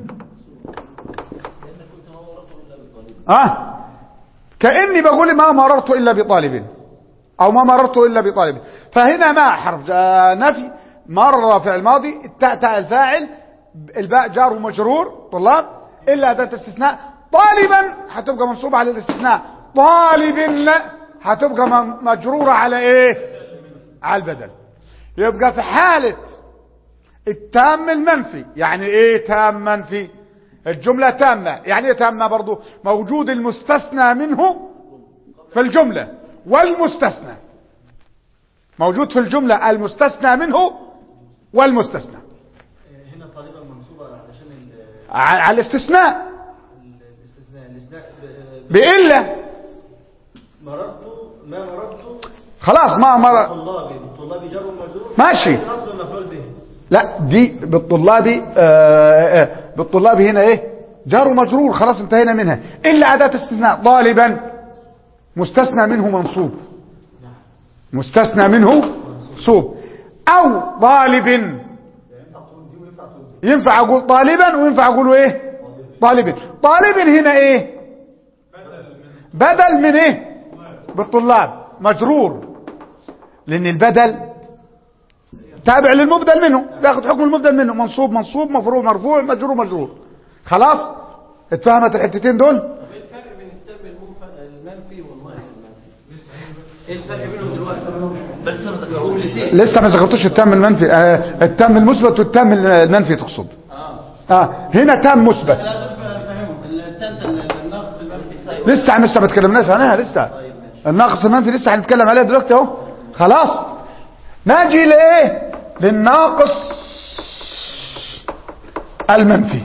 أه كأني بقول ما مررت إلا بطالب أو ما مررت إلا بطالب فهنا ما حرف آه، نفي مر فعل ماضي التاء تاء الفاعل الباء جار ومجرور طلاب إلا أداة استثناء طالبا هتبقى منصوبة على الاستثناء طالب لا هتبقى م- مجرورة على إيه على البدل يبقى في حالة التام المنفي يعني إيه تام منفي الجملة تامة يعني ايه تامة برضو موجود المستثنى منه في الجملة والمستثنى موجود في الجملة المستثنى منه والمستثنى هنا طالبا منصوبة علشان ال- ع- على الاستثناء الاستثناء الاستثناء ب- بإلا مررت ما مررت خلاص ما مر طلابي طلابي جر ومجرور ماشي. نصب مفعول به لا دي بالطلاب آه، آه، بالطلاب هنا ايه جار ومجرور خلاص انتهينا منها الا اداه استثناء طالبا مستثنى منه منصوب مستثنى منه منصوب او طالب ينفع اقول طالبا وينفع اقول ايه طالب طالب هنا ايه بدل من ايه بالطلاب مجرور لان البدل تابع للمبدل منه بياخد حكم المبدل منه منصوب منصوب مفروع مرفوع مجرور مجرور خلاص اتفهمت الحتتين دول ايه الفرق بين التم المنف- المنفي والناقص المنفي؟ ايه الفرق بينهم دلوقتي؟ بس ما ذكروش لسه ما ذكرتوش التام المنفي آه التام المثبت والتام المنفي تقصد اه اه هنا تام مثبت لا دول فاهمهم الثالثه الناقص المنفي لسه عم لسه ما اتكلمناش عنها لسه الناقص المنفي لسه هنتكلم عليها دلوقتي اهو خلاص ناجي لايه للناقص المنفي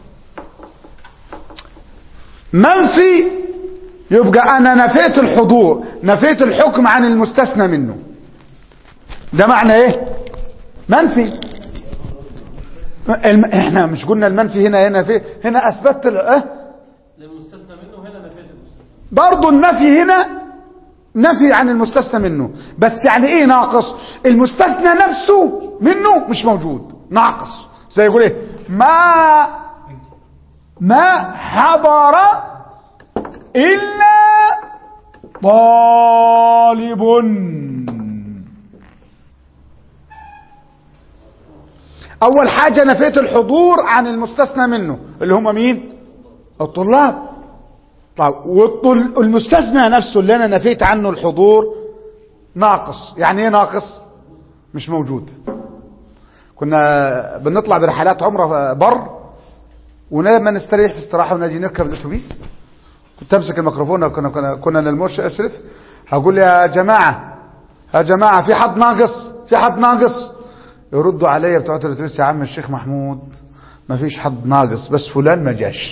منفي يبقى انا نفيت الحضور نفيت الحكم عن المستثنى منه ده معنى ايه منفي الم... احنا مش قلنا المنفي هنا هنا في هنا اثبتت ال... اه للمستثنى منه هنا نفيت المستثنى برضو النفي هنا نفي عن المستثنى منه بس يعني ايه ناقص المستثنى نفسه منه مش موجود ناقص زي يقول ايه ما ما حضر الا طالب اول حاجة نفيت الحضور عن المستثنى منه اللي هم مين الطلاب طيب والطل... المستثنى نفسه اللي انا نفيت عنه الحضور ناقص يعني ايه ناقص مش موجود كنا بنطلع برحلات عمره بر ولما نستريح في استراحه ونجي نركب الاتوبيس كنت امسك الميكروفون كنا كنا كنا للمرشد اشرف هقول يا جماعه يا جماعه في حد ناقص في حد ناقص يردوا عليا بتوع الاتوبيس يا عم الشيخ محمود ما فيش حد ناقص بس فلان ما جاش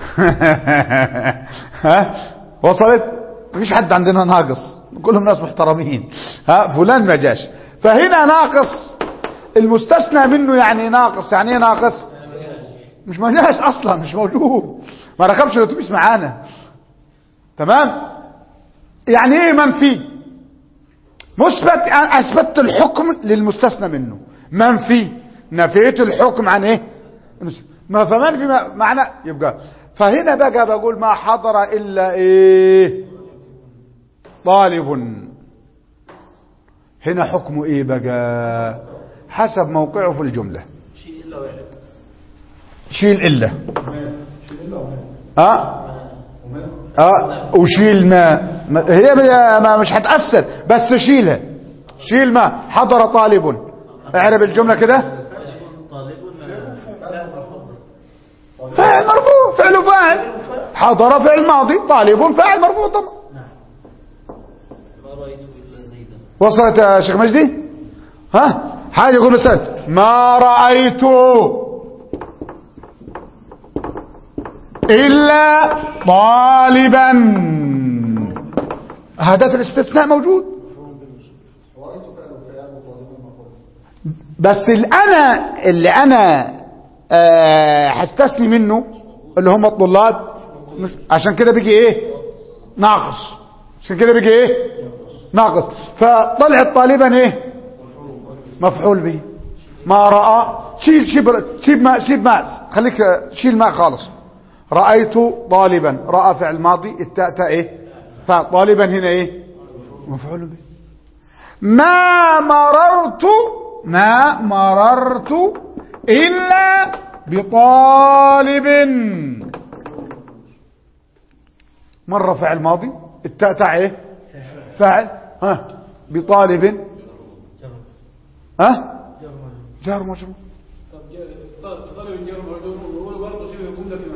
ها وصلت ما فيش حد عندنا ناقص كلهم ناس محترمين ها فلان ما جاش فهنا ناقص المستثنى منه يعني ناقص يعني ايه ناقص مش ما جاش اصلا مش موجود ما ركبش الاتوبيس معانا تمام يعني ايه منفي مثبت اثبتت الحكم للمستثنى منه منفي نفيت الحكم عن ايه ما فمنفي ما- معنى يبقى فهنا بقى بقول ما حضر الا ايه طالب هنا حكمه ايه بقى حسب موقعه في الجمله شيء الا وعلم شيل الا شيل الا ومال اه ومال اه وشيل ما ما- هي ما- ما مش هتأثر بس شيلها شيل ما حضر طالب اعرب الجملة كده طالب فاعل مرفوع فعل وفاعل حضر فعل ماضي طالب فاعل مرفوع طبعا ما رأيت إلا زيدا وصلت يا شيخ مجدي ها حاجة يقول مثلا ما رأيت إلا طالبا هذا الاستثناء موجود رأيت فعل وفعل وطالب مفعول بس اللي انا اللي انا آه، هستثني منه اللي هم الطلاب مش عشان كده بيجي ايه ناقص عشان كده بيجي ايه ناقص فطلعت طالبا ايه مفعول به ما راى شيل شيل شيل ماء شيل ماء خليك آه، شيل ماء خالص رايت طالبا راى فعل ماضي التاء تاء ايه فطالبا هنا ايه مفعول به ما مررت ما مررت إلا بطالب مرة فعل ماضي التاء تاع ايه فاعل ها بطالب ها جار مجرور طب جا- طالب الجار برضه برضه شبه جمله في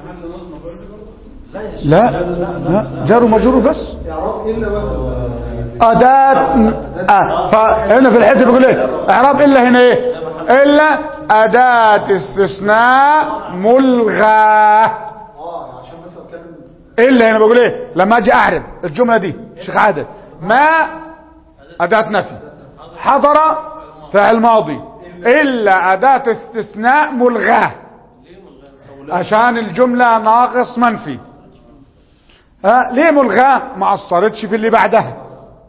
لا لا جار ومجرور بس اعراب الا بقى أداة آه فهنا في الحته بيقول ايه اعراب الا هنا ايه الا أداة استثناء ملغاه اه عشان بس اتكلم الا هنا بقول ايه لما اجي اعرب الجمله دي شيخ عادل ما اداه نفي حضر فعل ماضي الا اداه استثناء ملغاه عشان الجمله ناقص منفي ها ليه ملغاه ما اثرتش في اللي بعدها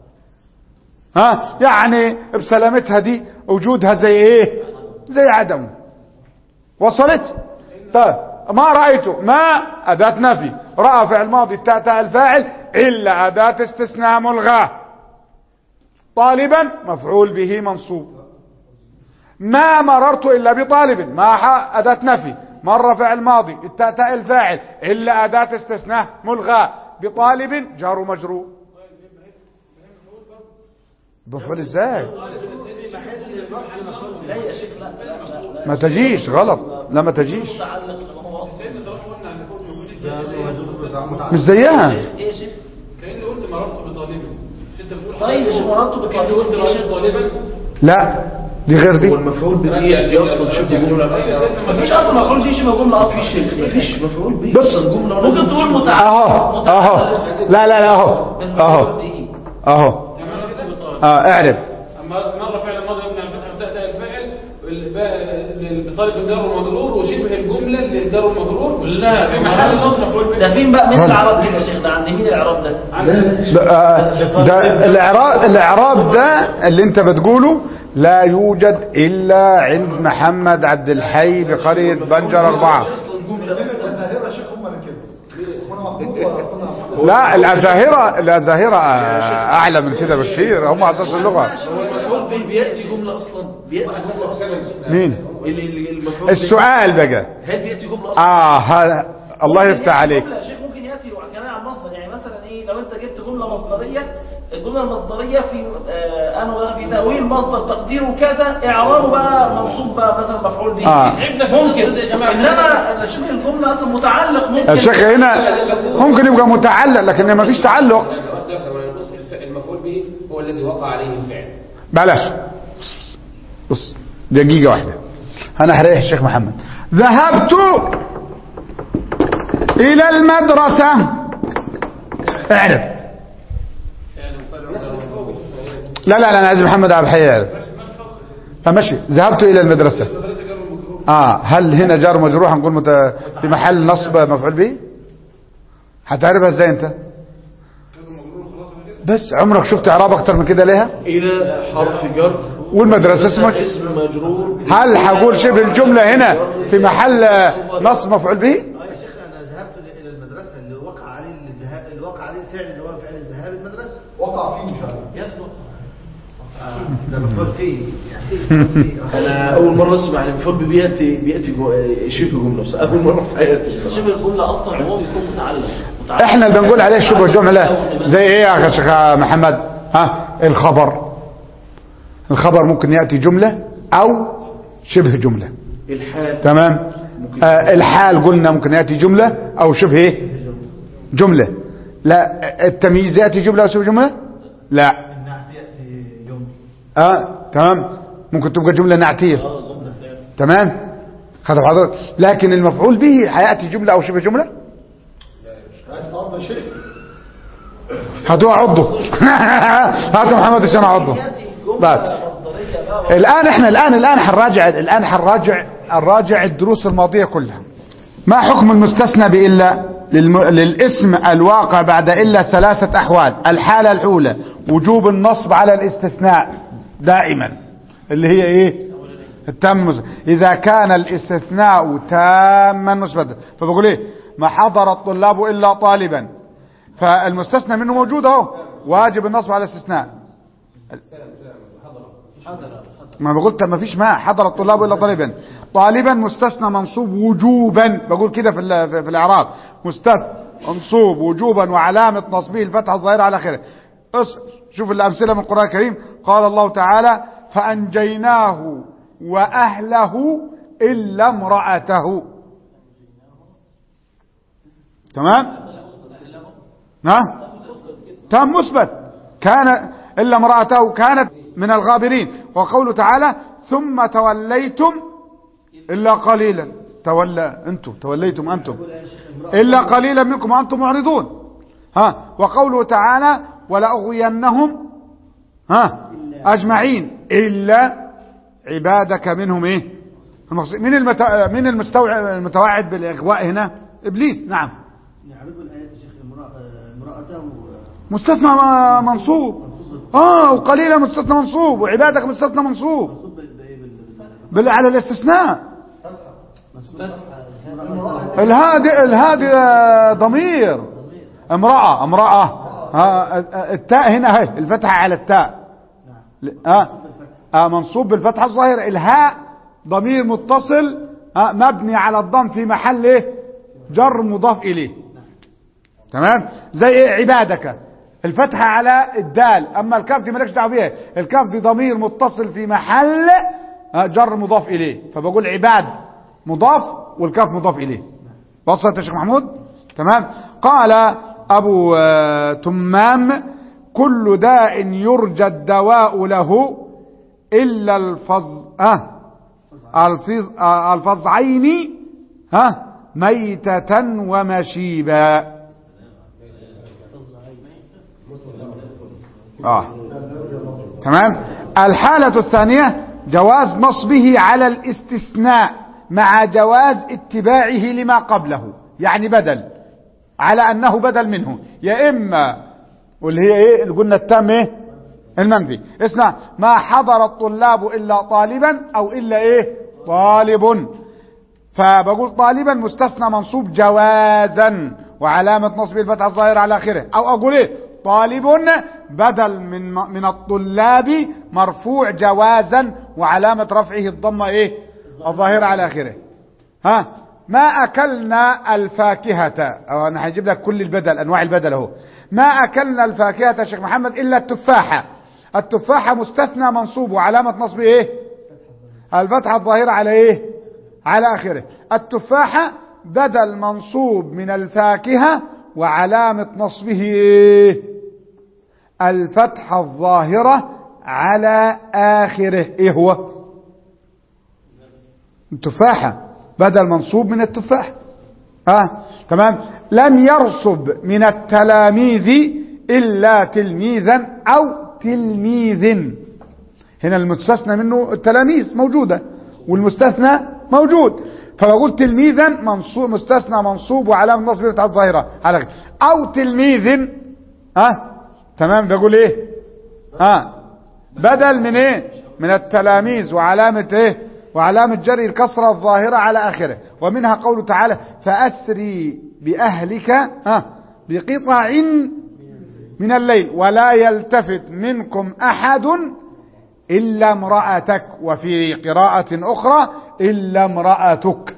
ها يعني بسلامتها دي وجودها زي ايه زي عدمه وصلت طيب ما رأيته ما أداة نفي رأى فعل ماضي تاء تاء الفاعل إلا أداة استثناء ملغاة طالبا مفعول به منصوب ما مررت إلا بطالب ما ح- أداة نفي مر فعل ماضي التاء تاء الفاعل إلا أداة استثناء ملغاة بطالب جار مجرور بفعل ازاي لا يا شيخ لا لا لا لا ما تجيش غلط لا ما تجيش متعلق لما هو اصلا مش زيها ايه يا شيخ كأني قلت مررت بطالب مش انت بتقول طيب مش مررت كأني قلت بطالب يا شيخ رأيت طالبا لا دي غير دي والمفعول به ياتي اصلا شبه جمله مفيش اصلا مفعول بيه شبه جمله اصلا مفيش مفعول به بص. أصلاً جمله ممكن تقول متعلق اهو اهو لا لا لا اهو اهو اهو اه اعرف اما مره فعل ماضي يبني على الفتح بتاع تاء الفاعل الباء- بطالب الجار والمجرور وشبه الجمله للجار والمجرور لا في محل نصب مفعول به ده فين بقى مثل غلط. الاعراب دي يا شيخ ده عند مين الاعراب ده ده, آه، ده الاعراب الاعراب ده اللي انت بتقوله لا يوجد الا عند محمد عبد الحي بقريه بنجر اربعه اصلا جمله الظاهره شيخ هم اللي كده اخونا محمود واخونا محمود لا الازاهره الازاهره آه، اعلى من كده بكثير هم اساس اللغه هو المفعول به بياتي جمله اصلا بياتي جمله اصلا مين ال- ال- المفعول به- السؤال بقى هل بياتي جمله اصلا اه ها الله يفتح عليك جملة يا شيخ ممكن ياتي كمان على المصدر يعني مثلا ايه لو انت جبت جمله مصدريه الجمله المصدريه في آه انا في تاويل مصدر تقديره كذا اعرابه بقى منصوب بقى مثلا مفعول به آه. ممكن انما شبه الجمله اصلا متعلق ممكن الشيخ هنا ممكن يبقى متعلق لكن ما فيش تعلق بص الف- المفعول به هو الذي وقع عليه الفعل بلاش بص بص, بص دقيقة واحدة أنا هريح الشيخ محمد ذهبت إلى المدرسة اعرف لا لا لا أنا عايز محمد عبد الحي يعرف آه، ماشي ذهبت إلى المدرسة آه هل هنا جار مجروح نقول مت... في محل نصب مفعول به هتعرفها ازاي انت بس عمرك شفت اعراب اكتر من كده ليها الى حرف جر والمدرسة اسمه اسم مجرور هل هقول شبه الجملة هنا في محل نصب مفعول به اه يا شيخ انا ذهبت الى المدرسه اللي وقع عليه الذهاب اللي وقع عليه الفعل اللي هو فعل الذهاب المدرسه وقع فيه مش عارف ده مفعول فيه انا اول مره اسمع ان المفعول به بياتي بياتي جو- شبه جمله بس اول مره في حياتي شبه الجمله اصلا هو بيكون متعلق متعلق. احنا اللي بنقول عليه شبه جملة زي ايه يا اخي شيخ محمد ها الخبر الخبر ممكن يأتي جملة او شبه جملة الحال تمام آه الحال قلنا ممكن يأتي جملة او شبه ايه جملة لا التمييز يأتي جملة او شبه جملة لا اه تمام ممكن تبقى جملة نعتية تمام خذ حضرتك لكن المفعول به حياتي جملة او شبه جملة عايز تعرض شيء هاتوا عضه هاتوا محمد عشان عضه ياتي جمله بعد مصدريه بقى الان احنا الان الان حنراجع الان حنراجع نراجع الدروس الماضيه كلها ما حكم المستثنى بالا للم... للاسم الواقع بعد الا ثلاثه احوال الحاله الاولى وجوب النصب على الاستثناء دائما اللي هي ايه التام مس- اذا كان الاستثناء تاما مثبتا فبقول ايه ما حضر الطلاب الا طالبا فالمستثنى منه موجود اهو واجب النصب على الاستثناء ما بقولت ما فيش ما حضر الطلاب الا طالبا طالبا مستثنى منصوب وجوبا بقول كده في ال- في, في الاعراب مستثنى منصوب وجوبا وعلامه نصبه الفتحه الظاهره على اخره اس- شوف الامثله من القران الكريم قال الله تعالى فانجيناه واهله الا امراته تمام ها تام مثبت كان إلا امرأته كانت من الغابرين وقوله تعالى ثم توليتم إلا قليلا تولى أنتم توليتم أنتم إلا قليلا منكم وأنتم معرضون ها وقوله تعالى ولأغوينهم ها أجمعين إلا عبادك منهم إيه المقصود- من المت... من المستوعب المتوعد بالإغواء هنا إبليس نعم نعرض الآيات يا شيخ امرأة- امرأته مستثنى منصوب اه وقليلا مستثنى منصوب وعبادك مستثنى منصوب منصوب بال- بإيه بال- بال على الاستثناء منصوب امرأة الهادي الهادي آه، ضمير امرأة امرأة ها آه، التاء هنا هي الفتحة على التاء اه آه، منصوب بالفتحة الظاهرة الهاء ضمير متصل آه، مبني على الضم في محل ايه جر مضاف اليه تمام زي ايه عبادك الفتحة على الدال اما الكاف دي مالكش دعوه بيها الكاف دي ضمير متصل في محل آه، جر مضاف اليه فبقول عباد مضاف والكاف مضاف اليه وصلت يا شيخ محمود تمام قال ابو آه، تمام كل داء يرجى الدواء له الا الفظ آه الفظ آه الفظعين ها ميتة ومشيبا اه تمام الحالة الثانية جواز نصبه على الاستثناء مع جواز اتباعه لما قبله يعني بدل على انه بدل منه يا اما واللي هي ايه اللي قلنا التام ايه المنفي اسمع ما حضر الطلاب الا طالبا او الا ايه طالب فبقول طالبا مستثنى منصوب جوازا وعلامة نصب الفتحة الظاهرة على آخره أو أقول إيه طالب بدل من من الطلاب مرفوع جوازا وعلامة رفعه الضمة إيه الظاهرة على آخره ها ما أكلنا الفاكهة أو أنا هجيب لك كل البدل أنواع البدل أهو ما أكلنا الفاكهة يا شيخ محمد إلا التفاحة التفاحة مستثنى منصوب وعلامة نصبه إيه الفتحة الظاهرة على إيه على آخره التفاحة بدل منصوب من الفاكهة وعلامة نصبه إيه؟ الفتحة الظاهرة على آخره إيه هو التفاحة بدل منصوب من التفاح آه. تمام لم يرصب من التلاميذ إلا تلميذا أو تلميذ هنا المستثنى منه التلاميذ موجودة والمستثنى موجود فبقول تلميذا منصوب مستثنى منصوب وعلامة نصب بتاع الظاهرة على غير. أو تلميذ ها تمام بقول ايه ها بدل من ايه من التلاميذ وعلامة ايه وعلامة جري الكسرة الظاهرة على آخره ومنها قوله تعالى فأسري بأهلك ها بقطع من الليل ولا يلتفت منكم أحد إلا امرأتك وفي قراءة أخرى إلا امرأتك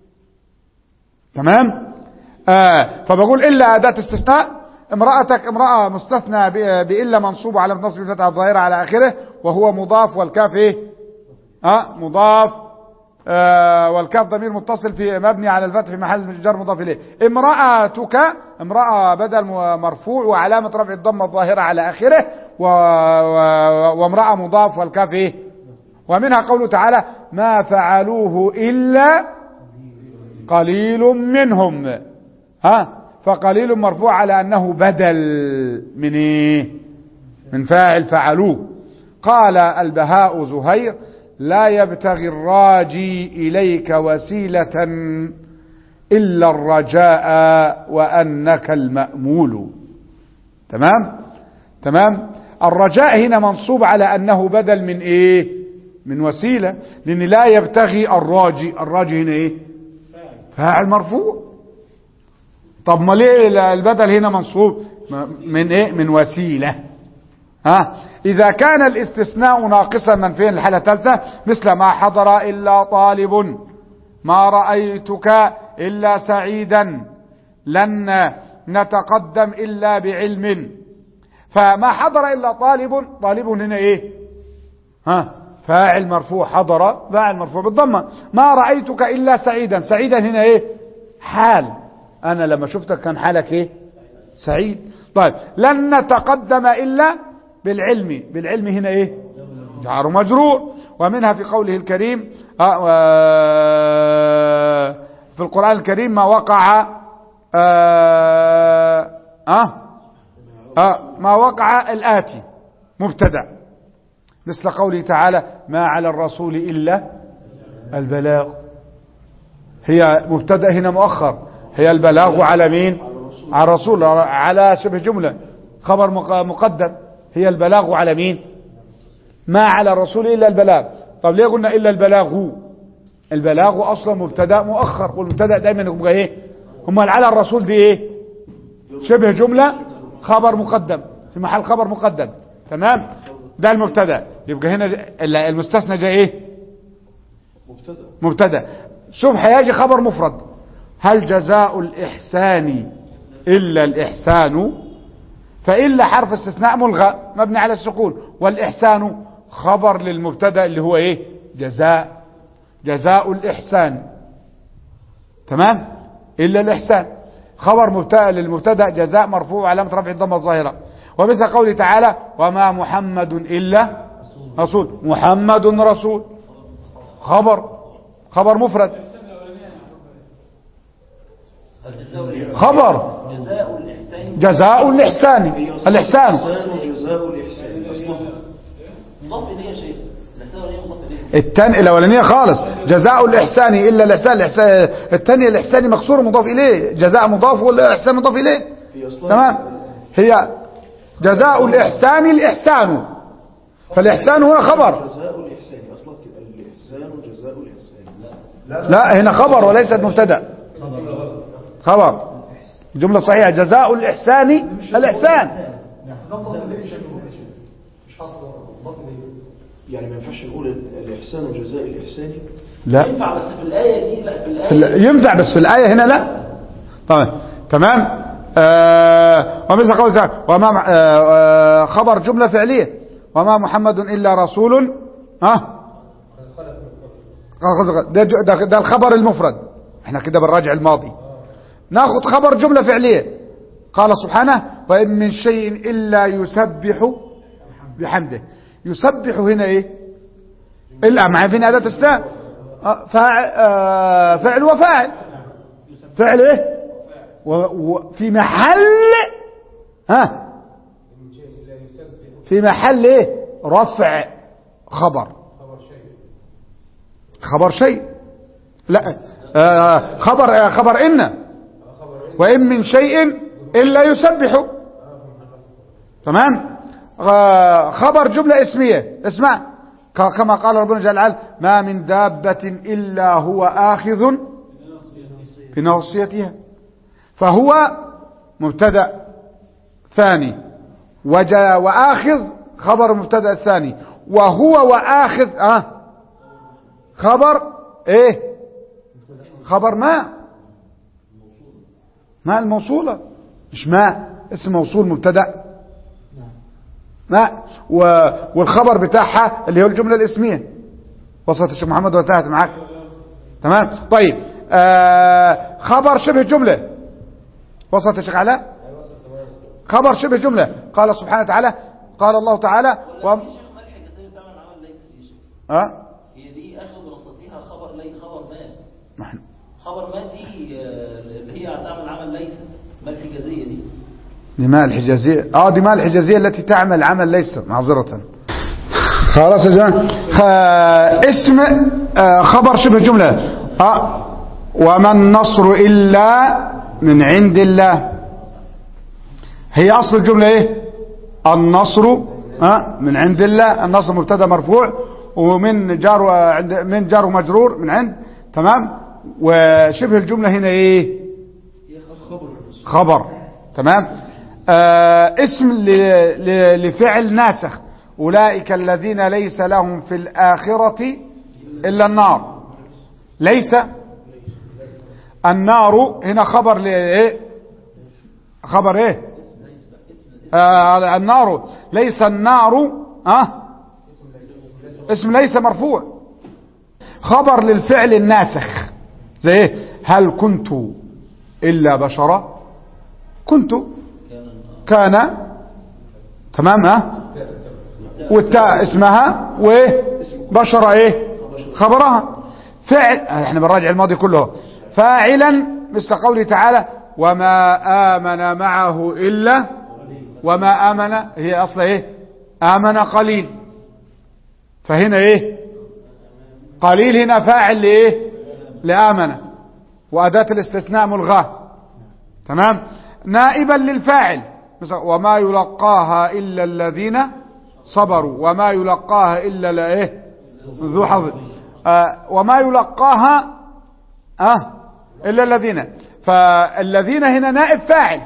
تمام آه فبقول إلا أداة استثناء امرأتك امرأة مستثنى ب- بإلا منصوب على نصب الفتحة الظاهرة على آخره وهو مضاف والكاف إيه آه مضاف آه والكاف ضمير متصل في مبني على الفتح في محل جر مضاف إليه امرأتك امرأة بدل م- مرفوع وعلامة رفع الضمة الظاهرة على آخره و... و... وامرأة مضاف والكاف إيه ومنها قوله تعالى ما فعلوه إلا قليل منهم ها فقليل مرفوع على أنه بدل من إيه من فاعل فعلوه قال البهاء زهير لا يبتغي الراجي إليك وسيلة إلا الرجاء وأنك المأمول تمام تمام الرجاء هنا منصوب على أنه بدل من إيه من وسيلة لأن لا يبتغي الراجي الراجي هنا إيه فاعل مرفوع طب ما ليه البدل هنا منصوب من ايه من وسيلة ها اذا كان الاستثناء ناقصا منفيا الحالة الثالثة مثل ما حضر الا طالب ما رأيتك الا سعيدا لن نتقدم الا بعلم فما حضر الا طالب طالب هنا ايه ها فاعل مرفوع حضر فاعل مرفوع بالضمة ما رأيتك الا سعيدا سعيدا هنا ايه حال انا لما شفتك كان حالك ايه سعيد طيب لن نتقدم الا بالعلم بالعلم هنا ايه جار مجرور ومنها في قوله الكريم آه، آه، في القرآن الكريم ما وقع آه آه آه ما وقع الآتي مبتدأ مثل قوله تعالى ما على الرسول إلا البلاغ هي مبتدأ هنا مؤخر هي البلاغ على مين على الرسول على شبه جملة خبر مق- مقدم هي البلاغ على مين ما على الرسول إلا البلاغ طب ليه قلنا إلا البلاغ البلاغ أصلا مبتدأ مؤخر والمبتدأ دايما يبقى إيه هم على الرسول دي إيه شبه جملة خبر مقدم في محل خبر مقدم تمام ده المبتدا يبقى هنا ال- المستثنى جاء ايه مبتدا مبتدا شوف هيجي خبر مفرد هل جزاء الإحسان إلا الإحسان فإلا حرف استثناء ملغى مبني على السكون والإحسان خبر للمبتدا اللي هو إيه جزاء جزاء الإحسان تمام إلا الإحسان خبر مبتدا للمبتدا جزاء مرفوع علامة رفع الضمة الظاهرة ومثل قوله تعالى وما محمد إلا رسول محمد رسول خبر خبر مفرد خبر جزاء الإحسان جزاء الإحسان الإحسان جزاء الإحسان أصلا مضاف إليه يا شيخ الإحسان إليه مضاف إليه التاني الأولانية خالص جزاء الإحسان إلا الإحسان الإحسان الثانية الإحسان مكسور مضاف إليه جزاء مضاف والإحسان مضاف إليه في أصلا تمام هي جزاء الإحسان الإحسان فالإحسان هو خبر جزاء الإحسان أصلا كده الإحسان جزاء الإحسان لا هنا خبر وليست مبتدا خبر جملة صحيحة جزاء الإحسان الإحسان يعني ما ينفعش نقول الإحسان جزاء الإحسان لا ينفع بس في الآية دي لا في في الآية ال- ينفع بس في الآية هنا لا طيب تمام آه ومثل قول تعالى وما مع- آه آه خبر جملة فعلية وما محمد إلا رسول ها ده, ده, ده الخبر المفرد احنا كده بنراجع الماضي ناخذ خبر جملة فعلية قال سبحانه وإن من شيء إلا يسبح بحمده يسبح هنا ايه إلا مع فين أداة استاء آه، فاعل آه، فعل وفاعل فعل ايه و- وفي محل ها في محل ايه رفع خبر خبر شيء لا آه، خبر آه، خبر إن وإن من شيء إلا يسبح تمام آه، خبر جملة اسمية اسمع ك- كما قال ربنا جل وعلا ما من دابة إلا هو آخذ بناصيتها فهو مبتدا ثاني وجا وآخذ خبر مبتدا الثاني وهو وآخذ آه خبر ايه خبر ما ما الموصولة مش ما اسم موصول مبتدا ما و... والخبر بتاعها اللي هو الجملة الاسمية وصلت الشيخ محمد وانتهت معاك تمام طيب آه خبر شبه جملة وصلت الشيخ علاء خبر شبه جملة قال سبحانه وتعالى قال الله تعالى و... في شيخ ملح الجزائر بتعمل عمل ليس دي شيخ آه؟ هي دي آخر دراستها خبر لي خبر ما ما إحنا- خبر ما دي آه، اللي هي هتعمل عمل ليس ملح الجزية دي دماء الحجازية اه دماء الحجازية التي تعمل عمل ليس معذرة خلاص يا جماعة آه اسم آه خبر شبه جملة آه وما النصر إلا من عند الله هي أصل الجملة إيه النصر آه من عند الله النصر مبتدا مرفوع ومن جار وعند من جار ومجرور من عند تمام وشبه الجملة هنا إيه خبر تمام آه اسم ل- ل- لفعل ناسخ أولئك الذين ليس لهم في الآخرة إلا النار ليس النار هنا خبر لإيه خبر إيه آه النار ليس النار آه اسم ليس مرفوع خبر للفعل الناسخ زي ايه هل كنت إلا بشرا كنت كان تمام ها والتاء اسمها وبشر ايه خبرها فعل احنا بنراجع الماضي كله فاعلا مثل قوله تعالى وما آمن معه إلا وما آمن هي أصلا ايه آمن قليل فهنا ايه قليل هنا فاعل لايه لآمن وأداة الاستثناء ملغاه تمام نائبا للفاعل مثلا وما يلقاها إلا الذين صبروا وما يلقاها إلا لا ايه ذو حظ آه وما يلقاها آه إلا الذين فالذين هنا نائب فاعل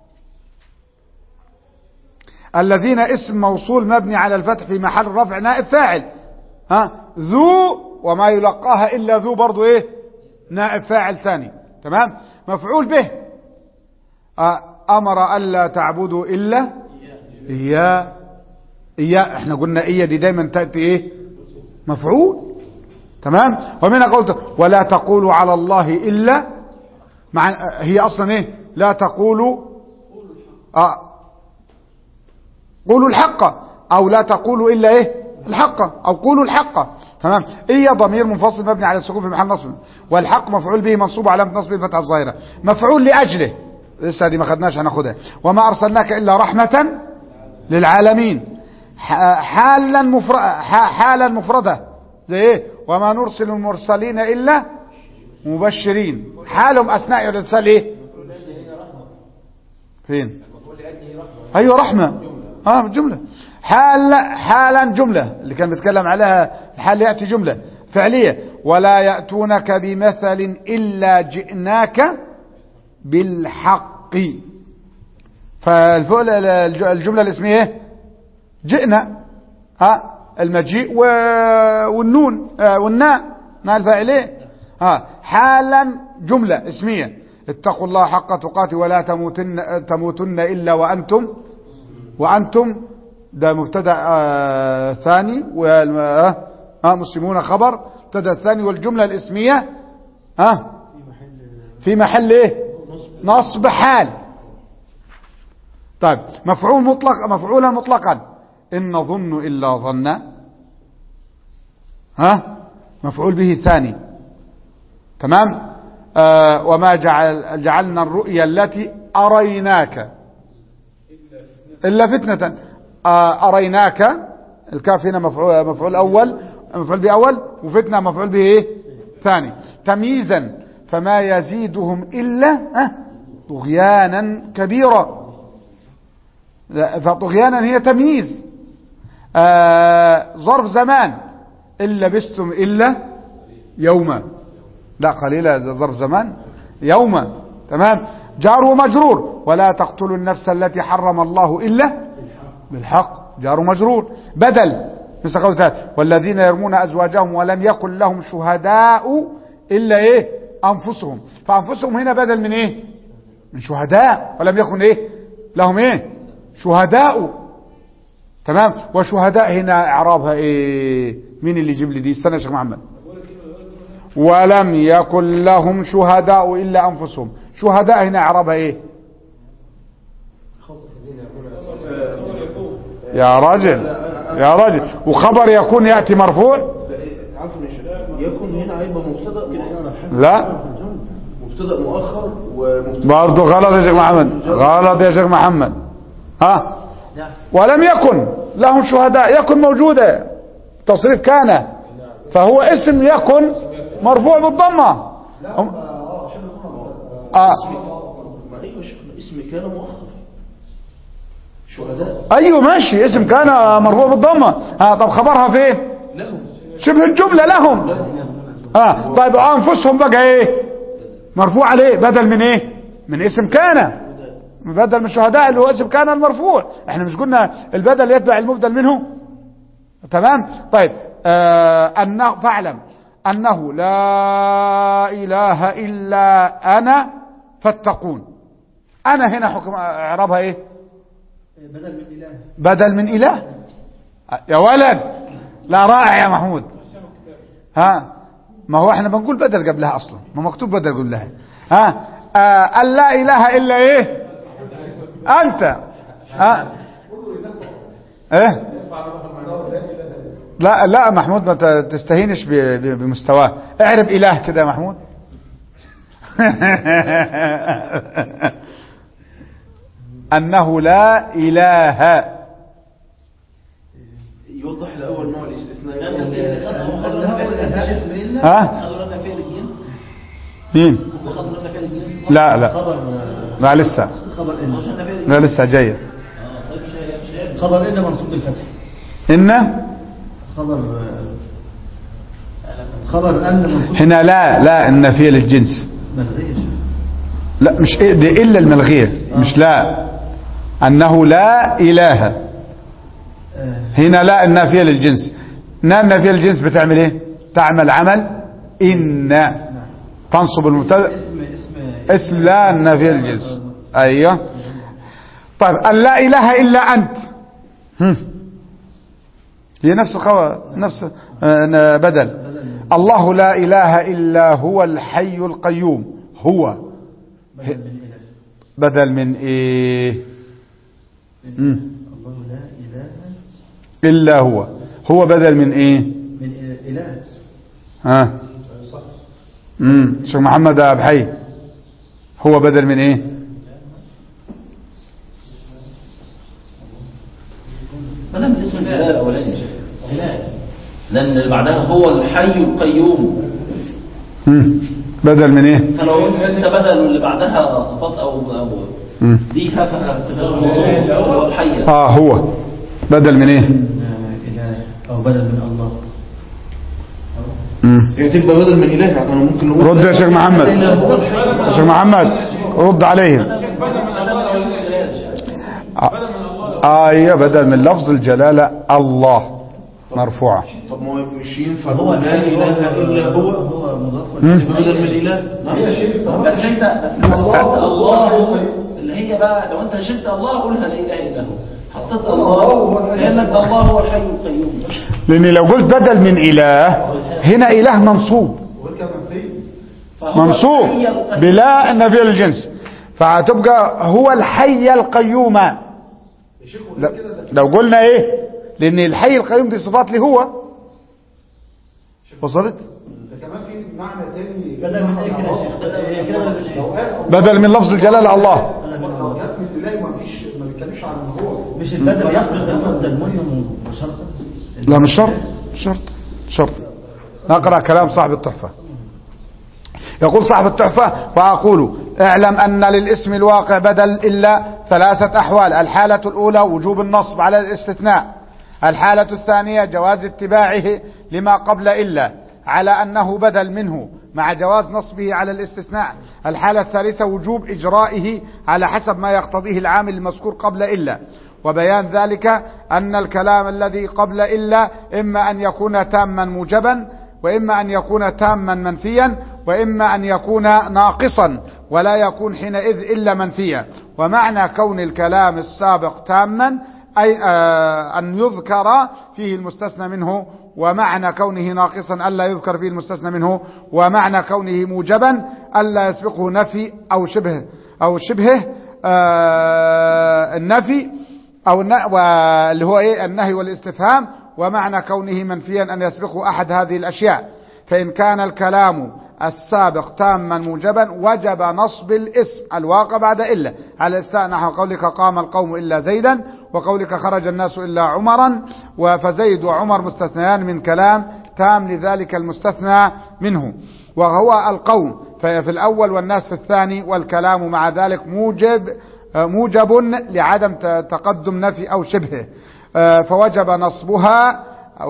الذين اسم موصول مبني على الفتح في محل رفع نائب فاعل ها ذو وما يلقاها إلا ذو برضو ايه نائب فاعل ثاني تمام مفعول به آه أمر ألا تعبدوا إلا إياه إياه احنا قلنا إياه دي دايما تأتي ايه مفعول تمام ومن قلت ولا تقولوا على الله إلا مع هي أصلا ايه لا تقولوا آه قولوا الحق أو لا تقولوا إلا ايه الحق أو قولوا الحق تمام إيه ضمير منفصل مبني على السكون في محل نصب والحق مفعول به منصوب على نصب الفتحة الظاهرة مفعول لأجله لسه دي ما خدناش هناخدها وما أرسلناك إلا رحمة للعالمين حالا مفر... حالا مفردة زي ايه وما نرسل المرسلين إلا مبشرين حالهم أثناء الرسالة ايه فين أيوة رحمة اه جملة حال حالا جملة اللي كان بيتكلم عليها الحال يأتي جملة فعلية ولا يأتونك بمثل إلا جئناك بالحق فالجملة الاسمية ايه جئنا ها المجيء والنون والناء ناء الفاعلين ها حالا جملة اسمية اتقوا الله حق تقاته ولا تموتن تموتن إلا وأنتم وأنتم ده مبتدا آه ثاني آه مسلمون خبر مبتدا الثاني والجملة الاسمية ها آه في محل ايه نصب حال طيب مفعول مطلق مفعولا مطلقا إن نظن إلا ظنا ها مفعول به الثاني تمام آه وما جعل جعلنا الرؤيا التي أريناك إلا فتنة آه أريناك الكاف هنا مفعول, مفعول أول مفعول به أول وفتنة مفعول به إيه؟ ثاني تمييزا فما يزيدهم إلا آه طغيانا كبيرا فطغيانا هي تمييز آه ظرف زمان إن لبستم إلا يوما لا قليلا ظرف زمان يوما تمام جار ومجرور ولا تقتلوا النفس التي حرم الله إلا بالحق جار ومجرور بدل مثل قول تعالى والذين يرمون أزواجهم ولم يكن لهم شهداء إلا إيه أنفسهم فأنفسهم هنا بدل من إيه من شهداء ولم يكن إيه لهم إيه شهداء تمام وشهداء هنا اعرابها ايه مين اللي يجيب لي دي استنى يا شيخ محمد ولم يكن لهم شهداء الا انفسهم شهداء هنا اعرابها ايه يا راجل يا راجل وخبر يكون ياتي مرفوع عفوا يا شيخ يكون هنا هيبقى مبتدا لا مبتدا مؤخر ومبتدا برضه غلط يا شيخ محمد غلط يا شيخ محمد ها ولم يكن لهم شهداء يكن موجودة تصريف كان فهو اسم يكن مرفوع بالضمة هم- آه. ما ايوه شيخ اسم كان مؤخر شهداء ايوه ماشي اسم كان مرفوع بالضمة ها طب خبرها فين لهم شبه الجملة لهم اه طيب انفسهم بقى ايه مرفوع عليه بدل من ايه من اسم كان بدل من شهداء اللي هو اسم كان المرفوع احنا مش قلنا البدل يتبع المبدل منه تمام طيب آه انه فاعلم انه لا اله الا انا فاتقون انا هنا حكم اعرابها ايه بدل من اله بدل من اله يا ولد لا رائع يا محمود ها ما هو احنا بنقول بدل قبلها اصلا ما مكتوب بدل قبلها ها آه أن لا إله إلا إيه أنت آه. إيه لا لا محمود ما ت- تستهينش ب- ب- بمستواه اعرب إله كده يا محمود أنه لا إله يوضح الأول نوع الاستثناء الهاء اسم إلا ها خدوا لنا فعل الجنس مين خدوا لنا فعل الجنس لا لا خبر لا لسه خبر إن خدوا لنا فعل الجنس لا لسه جاية اه طيب مش مش عارف. خبر إن منصوب بالفتح إن خبر خبر أن منصوب هنا لا لا النفية للجنس ملغيش لا مش إيه دي إلا الملغية مش لا أنه لا إله آه، هنا لا النافية للجنس نا النافية للجنس بتعمل ايه تعمل عمل إن تنصب المبتدا اسم اسم اسم لا النافية للجنس أيوه طيب أن لا إله إلا أنت هم. هي نفس الخو... نفس آه، بدل الله لا إله إلا هو الحي القيوم هو بدل من إله بدل من إيه مم. الله لا إله إلا هو هو بدل من إيه من إله ها امم شيخ محمد ابو حي هو بدل من ايه بدل من اسم الاله الاولاني يا شيخ اله لان اللي بعدها هو الحي القيوم مم. بدل من ايه فلو انت بدل اللي بعدها صفات او او مم. دي فهتبقى هو الحي اه هو بدل من ايه آه، إله أو بدل من الله مم. هي تبقى بدل من إله يعني أنا ممكن نقول رد يا شيخ محمد إلا هو الحي يا شيخ محمد رد عليهم آه ايوه بدل من لفظ الجلالة الله مرفوعة طب ما هو مش ينفع هو لا إله إلا هو هو مضاف يبقى بدل من إله نعم. بس انت بس الله الله اللي هي بقى لو انت شلت الله قولها لا اله الا هو حطيت الله كانك الله هو الحي القيوم لان لو قلت بدل من اله هنا اله منصوب فهو منصوب الحي القيوم. بلا النفي للجنس فهتبقى هو الحي القيوم لا- لو قلنا ايه لان الحي القيوم دي صفات لي هو وصلت ده كمان في معنى تاني بدل من إيه كده يا شيخ بدل كده بدل من إيه اوقات بدل من لفظ الجلالة الله اوقات من الله ما فيش ما بيتكلمش عن هو مش البدل يسبق المبدأ المهم مباشرة لا مش شرط مش شرط مش شرط نقرأ كلام صاحب التحفة يقول صاحب التحفة وأقول اعلم أن للاسم الواقع بدل إلا ثلاثة أحوال الحالة الأولى وجوب النصب على الاستثناء الحالة الثانية جواز اتباعه لما قبل إلا على أنه بدل منه مع جواز نصبه على الاستثناء الحالة الثالثة وجوب إجرائه على حسب ما يقتضيه العامل المذكور قبل إلا وبيان ذلك أن الكلام الذي قبل إلا إما أن يكون تاما موجبا وإما أن يكون تاما منفيا وإما أن يكون ناقصا ولا يكون حينئذ إلا منفيا ومعنى كون الكلام السابق تاما أي آه أن يذكر فيه المستثنى منه ومعنى كونه ناقصا ألا يذكر فيه المستثنى منه ومعنى كونه موجبا ألا يسبقه نفي أو شبه أو شبهه آه النفي أو الن- واللي هو إيه النهي والاستفهام ومعنى كونه منفيا أن يسبقه أحد هذه الأشياء فإن كان الكلام السابق تاما موجبا وجب نصب الاسم الواقع بعد إلا على الاستاء نحو قولك قام القوم إلا زيدا وقولك خرج الناس إلا عمرا فزيد وعمر مستثنيان من كلام تام لذلك المستثنى منه وهو القوم ففي الأول والناس في الثاني والكلام مع ذلك موجب موجب لعدم ت- تقدم نفي أو شبهه آه، فوجب نصبها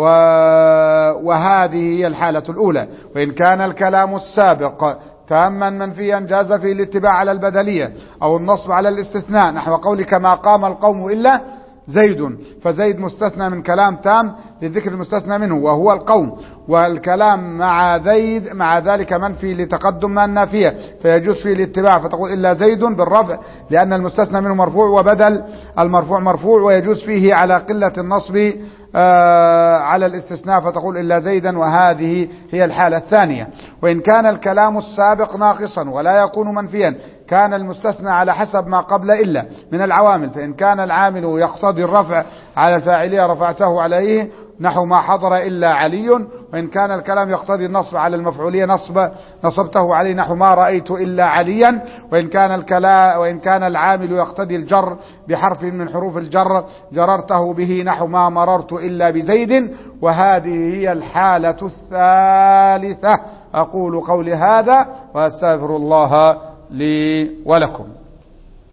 و- وهذه هي الحالة الأولى وإن كان الكلام السابق تاما منفيا جاز فيه الاتباع على البدلية أو النصب على الاستثناء نحو قولك ما قام القوم إلا زيد فزيد مستثنى من كلام تام للذكر المستثنى منه وهو القوم والكلام مع زيد مع ذلك منفي لتقدم ما النافية فيجوز فيه الاتباع فتقول إلا زيد بالرفع لأن المستثنى منه مرفوع وبدل المرفوع مرفوع ويجوز فيه على قلة النصب آه، على الاستثناء فتقول إلا زيدا وهذه هي الحالة الثانية وإن كان الكلام السابق ناقصا ولا يكون منفيا كان المستثنى على حسب ما قبل إلا من العوامل فإن كان العامل يقتضي الرفع على الفاعلية رفعته عليه نحو ما حضر إلا علي وإن كان الكلام يقتضي النصب على المفعولية نصب نصبته عليه نحو ما رأيت إلا عليا وإن كان الكلام وإن كان العامل يقتضي الجر بحرف من حروف الجر جررته به نحو ما مررت إلا بزيد وهذه هي الحالة الثالثة أقول قولي هذا وأستغفر الله لي ولكم